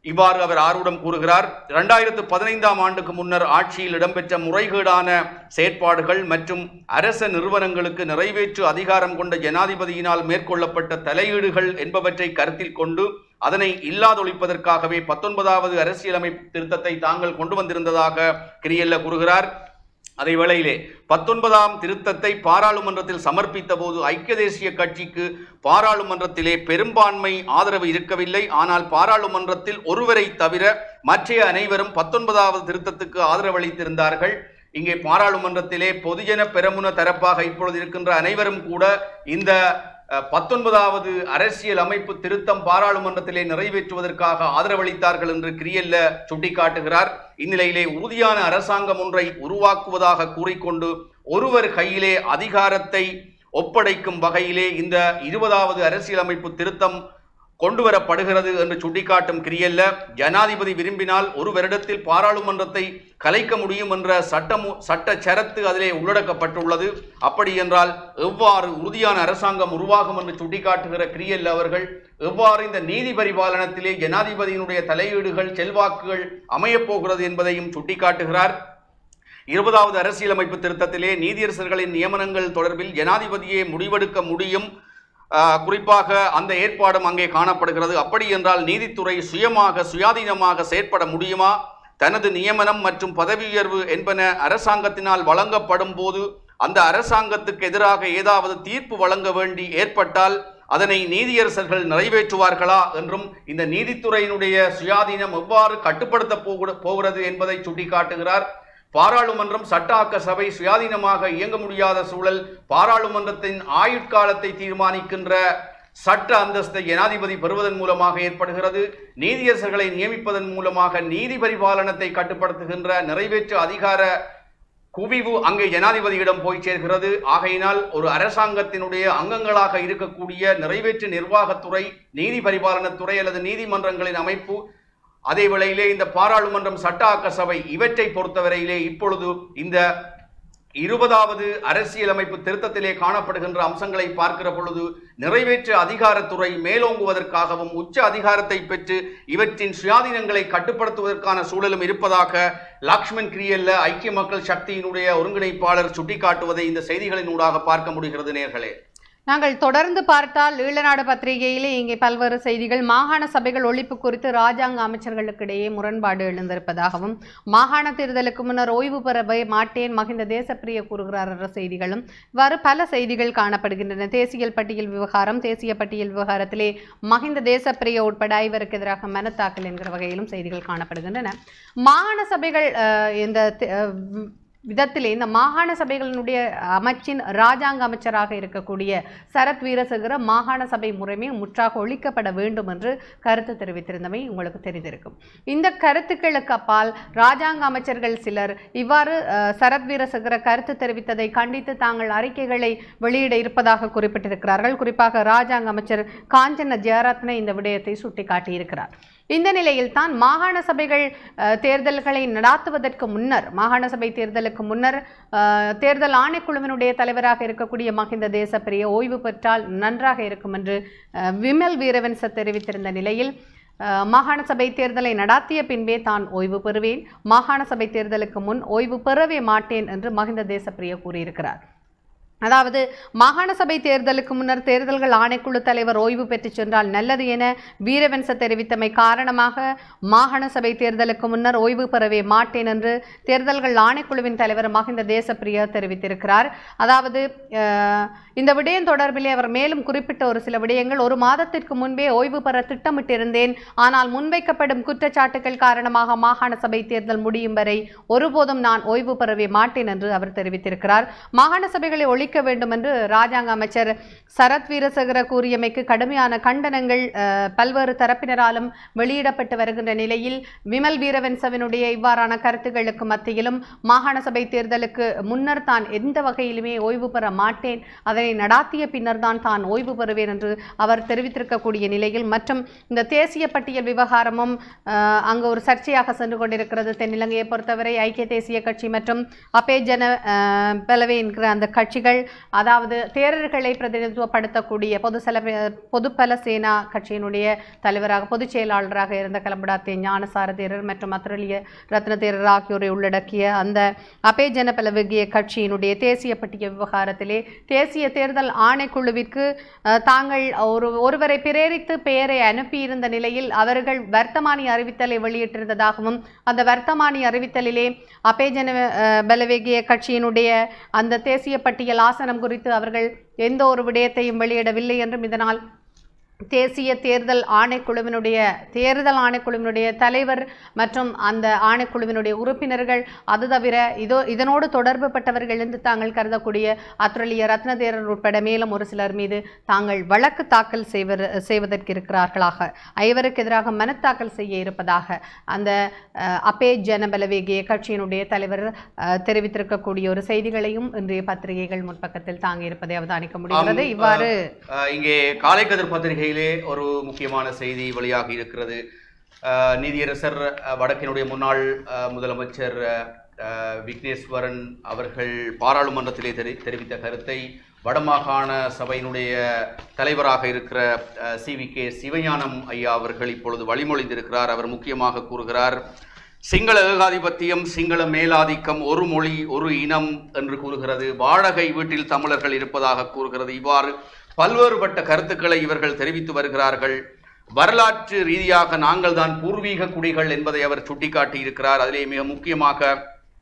இவ்வாறு அவர் ஆர்வம் கூறுகிறார் இரண்டாயிரத்து பதினைந்தாம் ஆண்டுக்கு முன்னர் ஆட்சியில் இடம்பெற்ற முறைகேடான செயற்பாடுகள் மற்றும் அரச நிறுவனங்களுக்கு நிறைவேற்று அதிகாரம் கொண்ட ஜனாதிபதியினால் மேற்கொள்ளப்பட்ட தலையீடுகள் என்பவற்றை கருத்தில் கொண்டு அதனை இல்லாதொழிப்பதற்காகவே பத்தொன்பதாவது அரசியலமைப்பு திருத்தத்தை தாங்கள் கொண்டு வந்திருந்ததாக கிரியல்ல கூறுகிறார் அதே வேளையிலே பத்தொன்பதாம் திருத்தத்தை பாராளுமன்றத்தில் சமர்ப்பித்த போது ஐக்கிய தேசிய கட்சிக்கு பாராளுமன்றத்திலே பெரும்பான்மை ஆதரவு இருக்கவில்லை ஆனால் பாராளுமன்றத்தில் ஒருவரை தவிர மற்ற அனைவரும் பத்தொன்பதாவது திருத்தத்துக்கு ஆதரவளித்திருந்தார்கள் இங்கே பாராளுமன்றத்திலே பொதுஜன பெரமுன தரப்பாக இப்பொழுது இருக்கின்ற அனைவரும் கூட இந்த அஹ், பத்தொன்பதாவது அரசியல் அமைப்பு திருத்தம் பாராளுமன்றத்திலே நிறைவேற்றுவதற்காக ஆதரவளித்தார்கள் என்று கிரியல்ல சுட்டிக்காட்டுகிறார் இந்நிலையிலே உறுதியான அரசாங்கம் ஒன்றை உருவாக்குவதாக கூறிக்கொண்டு ஒருவர் கையிலே அதிகாரத்தை ஒப்படைக்கும் வகையிலே இந்த இருபதாவது அரசியலமைப்பு திருத்தம் கொண்டு வரப்படுகிறது என்று சுட்டிக்காட்டும் கிரியல்ல ஜனாதிபதி விரும்பினால் ஒரு வருடத்தில் பாராளுமன்றத்தை கலைக்க முடியும் என்ற சட்டமு சட்ட சரத்து அதிலே உள்ளடக்கப்பட்டுள்ளது அப்படி என்றால் எவ்வாறு உறுதியான அரசாங்கம் உருவாகும் என்று சுட்டிக்காட்டுகிற கிரியல் அவர்கள் எவ்வாறு இந்த நீதி பரிபாலனத்திலே ஜனாதிபதியினுடைய தலையீடுகள் செல்வாக்குகள் அமையப் போகிறது என்பதையும் சுட்டிக்காட்டுகிறார் இருபதாவது அரசியலமைப்பு திருத்தத்திலே நீதியரசர்களின் நியமனங்கள் தொடர்பில் ஜனாதிபதியே முடிவெடுக்க முடியும் ஆஹ், குறிப்பாக அந்த ஏற்பாடும் அங்கே காணப்படுகிறது அப்படி என்றால் நீதித்துறை சுயமாக சுயாதீனமாக செயற்பட முடியுமா தனது நியமனம் மற்றும் பதவி உயர்வு என்பன அரசாங்கத்தினால் வழங்கப்படும் போது அந்த அரசாங்கத்துக்கு எதிராக ஏதாவது தீர்ப்பு வழங்க வேண்டி ஏற்பட்டால் அதனை நீதியரசர்கள் நிறைவேற்றுவார்களா என்றும் இந்த நீதித்துறையினுடைய சுயாதீனம் எவ்வாறு கட்டுப்படுத்த போகு- போகிறது என்பதை சுட்டிக்காட்டுகிறார் பாராளுமன்றம் சட்டாக்க சபை சுயாதீனமாக இயங்க முடியாத சூழல் பாராளுமன்றத்தின் ஆயுட்காலத்தை தீர்மானிக்கின்ற சட்ட அந்தஸ்தை ஜனாதிபதி பெறுவதன் மூலமாக ஏற்படுகிறது நீதியரசர்களை நியமிப்பதன் மூலமாக நீதி பரிபாலனத்தை கட்டுப்படுத்துகின்ற நிறைவேற்று அதிகார குவிவு அங்கே ஜனாதிபதியிடம் போய் சேர்கிறது ஆகையினால் ஒரு அரசாங்கத்தினுடைய அங்கங்களாக இருக்கக்கூடிய நிறைவேற்று நிர்வாகத்துறை நீதி பரிபாலனத்துறை அல்லது நீதிமன்றங்களின் அமைப்பு அதே வேளையிலே இந்த பாராளுமன்றம் சட்ட ஆக்க சபை இவற்றை பொறுத்தவரையிலே இப்பொழுது இந்த இருபதாவது அரசியலமைப்பு திருத்தத்திலே காணப்படுகின்ற அம்சங்களை பார்க்கிற பொழுது நிறைவேற்று அதிகாரத்துறை மேலோங்குவதற்காகவும் உச்ச அதிகாரத்தை பெற்று இவற்றின் சுயாதீனங்களை கட்டுப்படுத்துவதற்கான சூழலும் இருப்பதாக லக்ஷ்மண் கிரியல்ல ஐக்கிய மக்கள் சக்தியினுடைய ஒருங்கிணைப்பாளர் சுட்டிக்காட்டுவதை இந்த செய்திகளினூடாக பார்க்க முடிகிறது நேர்களே நாங்கள் தொடர்ந்து பார்த்தால் ஈழநாடு பத்திரிகையிலே இங்கே பல்வேறு செய்திகள் மாகாண சபைகள் ஒழிப்பு குறித்து ராஜாங்க அமைச்சர்களுக்கிடையே முரண்பாடு எழுந்திருப்பதாகவும் மாகாண தேர்தலுக்கு முன்னர் ஓய்வு பெறவே மாட்டேன் மகிந்த தேசப்பிரிய கூறுகிறார் என்ற செய்திகளும் இவ்வாறு பல செய்திகள் காணப்படுகின்றன தேசியல் பட்டியல் விவகாரம் தேசிய பட்டியல் விவகாரத்திலே மகிந்த தேசப்பிரிய உட்பட ஐவருக்கு எதிராக மனத்தாக்கல் என்கிற வகையிலும் செய்திகள் காணப்படுகின்றன மாகாண சபைகள் அஹ், இந்த தி- அஹ், விதத்திலே இந்த மாகாண சபைகளினுடைய அமைச்சின் ராஜாங்க அமைச்சராக இருக்கக்கூடிய சரத் வீரசேகர மாகாண சபை முறைமை முற்றாக ஒழிக்கப்பட வேண்டும் என்று கருத்து தெரிவித்திருந்தமை உங்களுக்கு தெரிந்திருக்கும் இந்த கருத்துக்களுக்கு அப்பால் ராஜாங்க அமைச்சர்கள் சிலர் இவ்வாறு அஹ், சரத் வீரசேகர கருத்து தெரிவித்ததை கண்டித்து தாங்கள் அறிக்கைகளை வெளியிட இருப்பதாக குறிப்பிட்டிருக்கிறார்கள் குறிப்பாக ராஜாங்க அமைச்சர் காஞ்சன ஜெயரத்ன இந்த விடயத்தை சுட்டிக்காட்டியிருக்கிறார் இந்த நிலையில் தான் மாகாண சபைகள் அஹ், தேர்தல்களை நடாத்துவதற்கு முன்னர் மாகாண சபை தேர்தலுக்கு முன்னர் அஹ், தேர்தல் ஆணைக்குழுவினுடைய தலைவராக இருக்கக்கூடிய மகிந்த தேசப்பிரிய ஓய்வு பெற்றால் நன்றாக இருக்கும் என்று அஹ், விமல் வீரவன்ச தெரிவித்திருந்த நிலையில் அஹ், மாகாண சபை தேர்தலை நடாத்திய பின்பே தான் ஓய்வு பெறுவேன் மாகாண சபை தேர்தலுக்கு முன் ஓய்வு பெறவே மாட்டேன் என்று மகிந்த தேசப்பிரிய கூறியிருக்கிறார் அதாவது மாகாண சபை தேர்தலுக்கு முன்னர் தேர்தல்கள் ஆணைக்குழு தலைவர் ஓய்வு பெற்று சென்றால் நல்லது என வீரவன்ச தெரிவித்தமை காரணமாக மாகாண சபை தேர்தலுக்கு முன்னர் ஓய்வு பெறவே மாட்டேன் என்று தேர்தல்கள் ஆணைக்குழுவின் தலைவர் மகிந்த தேசப்பிரியா தெரிவித்திருக்கிறார் அதாவது அஹ், இந்த விடயம் தொடர்பிலே அவர் மேலும் குறிப்பிட்ட ஒரு சில விடயங்கள் ஒரு மாதத்திற்கு முன்பே ஓய்வு பெற திட்டமிட்டிருந்தேன் ஆனால் முன்வைக்கப்படும் குற்றச்சாட்டுகள் காரணமாக மாகாண சபை தேர்தல் முடியும் வரை ஒருபோதும் நான் ஓய்வு பெறவே மாட்டேன் என்று அவர் தெரிவித்திருக்கிறார் மாகாண சபைகளை ஒழிக்க வேண்டும் என்று ராஜாங்க அமைச்சர் சரத் வீரசேகர கூறியமைக்கு கடுமையான கண்டனங்கள் அஹ், பல்வேறு தரப்பினராலும் வெளியிடப்பட்டு வருகின்ற நிலையில் விமல் வீரவன்சவினுடைய இவ்வாறான கருத்துக்களுக்கு மத்தியிலும் மாகாண சபை தேர்தலுக்கு முன்னர் தான் எந்த வகையிலுமே ஓய்வு பெற மாட்டேன் அதனை நடாத்திய பின்னர் தான் தான் ஓய்வு பெறுவேன் என்று அவர் தெரிவித்திருக்கக்கூடிய நிலையில் மற்றும் இந்த தேசிய பட்டியல் விவகாரமும் அஹ், அங்கு ஒரு சர்ச்சையாக சென்று கொண்டிருக்கிறது தென்னிலங்கையை பொறுத்தவரை ஐக்கிய தேசிய கட்சி மற்றும் அப்பே ஜன அஹ், பலவே என்கிற அந்த கட்சிகள் அதாவது தேரர்களை பிரதிநிதித்துவப்படுத்தக்கூடிய பொது செலவு பொதுப்பல சேனா கட்சியினுடைய தலைவராக பொதுச் செயலாளராக இருந்த கலம்படாத்தே ஞானசார தேரர் மற்றும் அத்துரலிய ரத்ன தேரர் ஆகியோரை உள்ளடக்கிய அந்த அபே ஜனபலவகிய கட்சியினுடைய தேசிய பட்டியல் விவகாரத்திலே தேசிய தேர்தல் ஆணைக்குழுவிற்கு அஹ், தாங்கள் ஒரு ஒருவரை பிரேரித்து பெயரை அனுப்பியிருந்த நிலையில் அவர்கள் வர்த்தமானி அறிவித்தலை வெளியிட்டிருந்ததாகவும் அந்த வர்த்தமானி அறிவித்தலிலே அபே ஜன அஹ், பலவேகிய கட்சியினுடைய அந்த தேசிய பட்டியல் ஆசனம் குறித்து அவர்கள் எந்த ஒரு விடயத்தையும் வெளியிடவில்லை என்றும் இதனால் தேசிய தேர்தல் ஆணைக்குழுவினுடைய தேர்தல் ஆணைக்குழுவினுடைய தலைவர் மற்றும் அந்த ஆணைக்குழுவினுடைய உறுப்பினர்கள் அது தவிர இதோ இதனோடு தொடர்பு பட்டவர்கள் என்று தாங்கள் கருதக்கூடிய அத்துரலிய ரத்னதேரர் உட்பட மேலும் ஒரு சிலர் மீது தாங்கள் வழக்கு தாக்கல் செய்வர் செய்வதற்கு இருக்கிறார்களாக ஐவருக்கு எதிராக மனு தாக்கல் செய்ய இருப்பதாக அந்த அஹ், அப்பே ஜனபலவேகிய கட்சியினுடைய தலைவர் அஹ், தெரிவித்திருக்கக்கூடிய ஒரு செய்திகளையும் இன்றைய பத்திரிகைகள் முற்பக்கத்தில் தாங்கி இருப்பதை அவதானிக்க முடிகிறது ஆம், இவ்வாறு அஹ், இங்கே காலைக்கதிர் பத்திரிகையிலே ஒரு முக்கியமான செய்தி வெளியாகி இருக்கிறது அஹ், நீதியரசர் அஹ், வடக்கினுடைய முன்னாள் அஹ், முதலமைச்சர் அஹ், அஹ், விக்னேஸ்வரன் அவர்கள் பாராளுமன்றத்திலே தெரி தெரிவித்த கருத்தை வடமாகாண சபையினுடைய தலைவராக இருக்கிற சி வி கே சிவஞானம் ஐயா அவர்கள் இப்பொழுது வழிமொழிந்திருக்கிறார் அவர் முக்கியமாக கூறுகிறார் சிங்கள ஏகாதிபத்தியம் சிங்கள மேலாதிக்கம் ஒரு மொழி ஒரு இனம் என்று கூறுகிறது வாடகை வீட்டில் தமிழர்கள் இருப்பதாக கூறுகிறது இவ்வாறு பல்வேறுபட்ட கருத்துக்களை இவர்கள் தெரிவித்து வருகிறார்கள் வரலாற்று ரீதியாக நாங்கள் தான் பூர்வீக குடிகள் என்பதை அவர் சுட்டிக்காட்டி இருக்கிறார் அதிலே மிக முக்கியமாக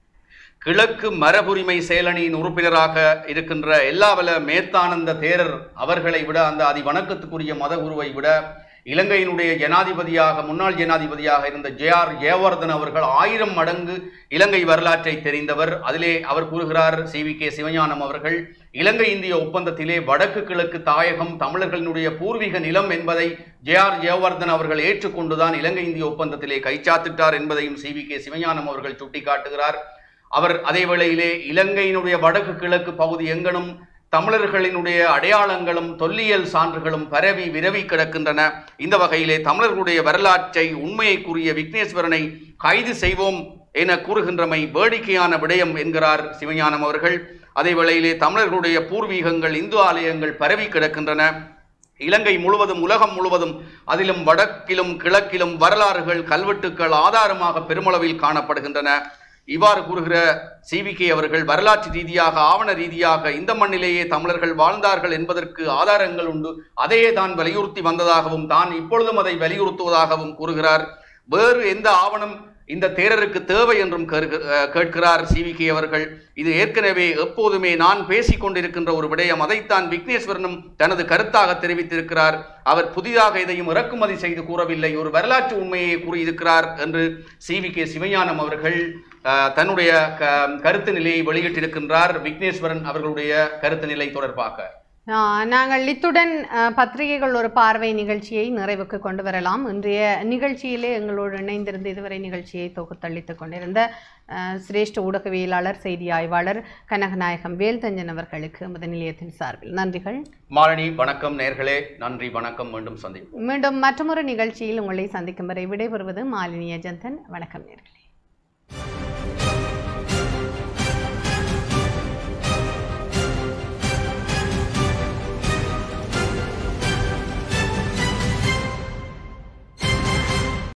கிழக்கு மரபுரிமை செயலணியின் உறுப்பினராக இருக்கின்ற எல்லாவல மேத்தானந்த தேரர் அவர்களை விட அந்த அதி வணக்கத்துக்குரிய மதகுருவை விட இலங்கையினுடைய ஜனாதிபதியாக முன்னாள் ஜனாதிபதியாக இருந்த ஜே ஆர் ஜெயவர்தன் அவர்கள் ஆயிரம் மடங்கு இலங்கை வரலாற்றை தெரிந்தவர் அதிலே அவர் கூறுகிறார் சி வி கே சிவஞானம் அவர்கள் இலங்கை இந்திய ஒப்பந்தத்திலே வடக்கு கிழக்கு தாயகம் தமிழர்களினுடைய பூர்வீக நிலம் என்பதை ஜே ஆர் ஜெயவர்தன் அவர்கள் ஏற்றுக்கொண்டுதான் இலங்கை இந்திய ஒப்பந்தத்திலே கைச்சாத்திட்டார் என்பதையும் சி வி கே சிவஞானம் அவர்கள் சுட்டிக்காட்டுகிறார் அவர் அதே வேளையிலே இலங்கையினுடைய வடக்கு கிழக்கு பகுதி எங்கனும் தமிழர்களினுடைய அடையாளங்களும் தொல்லியல் சான்றுகளும் பரவி விரவி கிடக்கின்றன இந்த வகையிலே தமிழர்களுடைய வரலாற்றை உண்மையை கூறிய விக்னேஸ்வரனை கைது செய்வோம் என கூறுகின்றமை வேடிக்கையான விடயம் என்கிறார் சிவஞானம் அவர்கள் அதே வேளையிலே தமிழர்களுடைய பூர்வீகங்கள் இந்து ஆலயங்கள் பரவி கிடக்கின்றன இலங்கை முழுவதும் உலகம் முழுவதும் அதிலும் வடக்கிலும் கிழக்கிலும் வரலாறுகள் கல்வெட்டுக்கள் ஆதாரமாக பெருமளவில் காணப்படுகின்றன இவ்வாறு கூறுகிற சிவிகே அவர்கள் வரலாற்று ரீதியாக ஆவண ரீதியாக இந்த மண்ணிலேயே தமிழர்கள் வாழ்ந்தார்கள் என்பதற்கு ஆதாரங்கள் உண்டு அதையே தான் வலியுறுத்தி வந்ததாகவும் தான் இப்பொழுதும் அதை வலியுறுத்துவதாகவும் கூறுகிறார் வேறு எந்த ஆவணம் இந்த தேரருக்கு தேவை என்றும் கேட்க- அஹ் கேட்கிறார் சிவிகே அவர்கள் இது ஏற்கனவே எப்போதுமே நான் பேசிக் கொண்டிருக்கின்ற ஒரு விடயம் அதைத்தான் விக்னேஸ்வரனும் தனது கருத்தாக தெரிவித்திருக்கிறார் அவர் புதிதாக எதையும் இறக்குமதி செய்து கூறவில்லை ஒரு வரலாற்று உண்மையை கூறியிருக்கிறார் என்று சிவிகே சிவஞானம் அவர்கள் அஹ், தன்னுடைய க- கருத்து நிலையை வெளியிட்டிருக்கின்றார் விக்னேஸ்வரன் அவர்களுடைய கருத்து நிலை தொடர்பாக ஆஹ் நாங்கள் இத்துடன் அஹ், பத்திரிகைகள் ஒரு பார்வை நிகழ்ச்சியை நிறைவுக்கு கொண்டு வரலாம் இன்றைய நிகழ்ச்சியிலே எங்களோடு இணைந்திருந்து இதுவரை நிகழ்ச்சியை தொகுத்தளித்துக் கொண்டிருந்த அஹ், சிரேஷ்ட ஊடகவியலாளர் செய்தி ஆய்வாளர் கனகநாயகம் வேல்தஞ்சன் அவர்களுக்கு எமது நிலையத்தின் சார்பில் நன்றிகள் மாலினி வணக்கம் நேர்களே நன்றி வணக்கம் மீண்டும் சந்திப்போம் மீண்டும் மற்றொரு நிகழ்ச்சியில் உங்களை சந்திக்கும் வரை விடைபெறுவது மாலினி அஜந்தன் வணக்கம் நேர்களே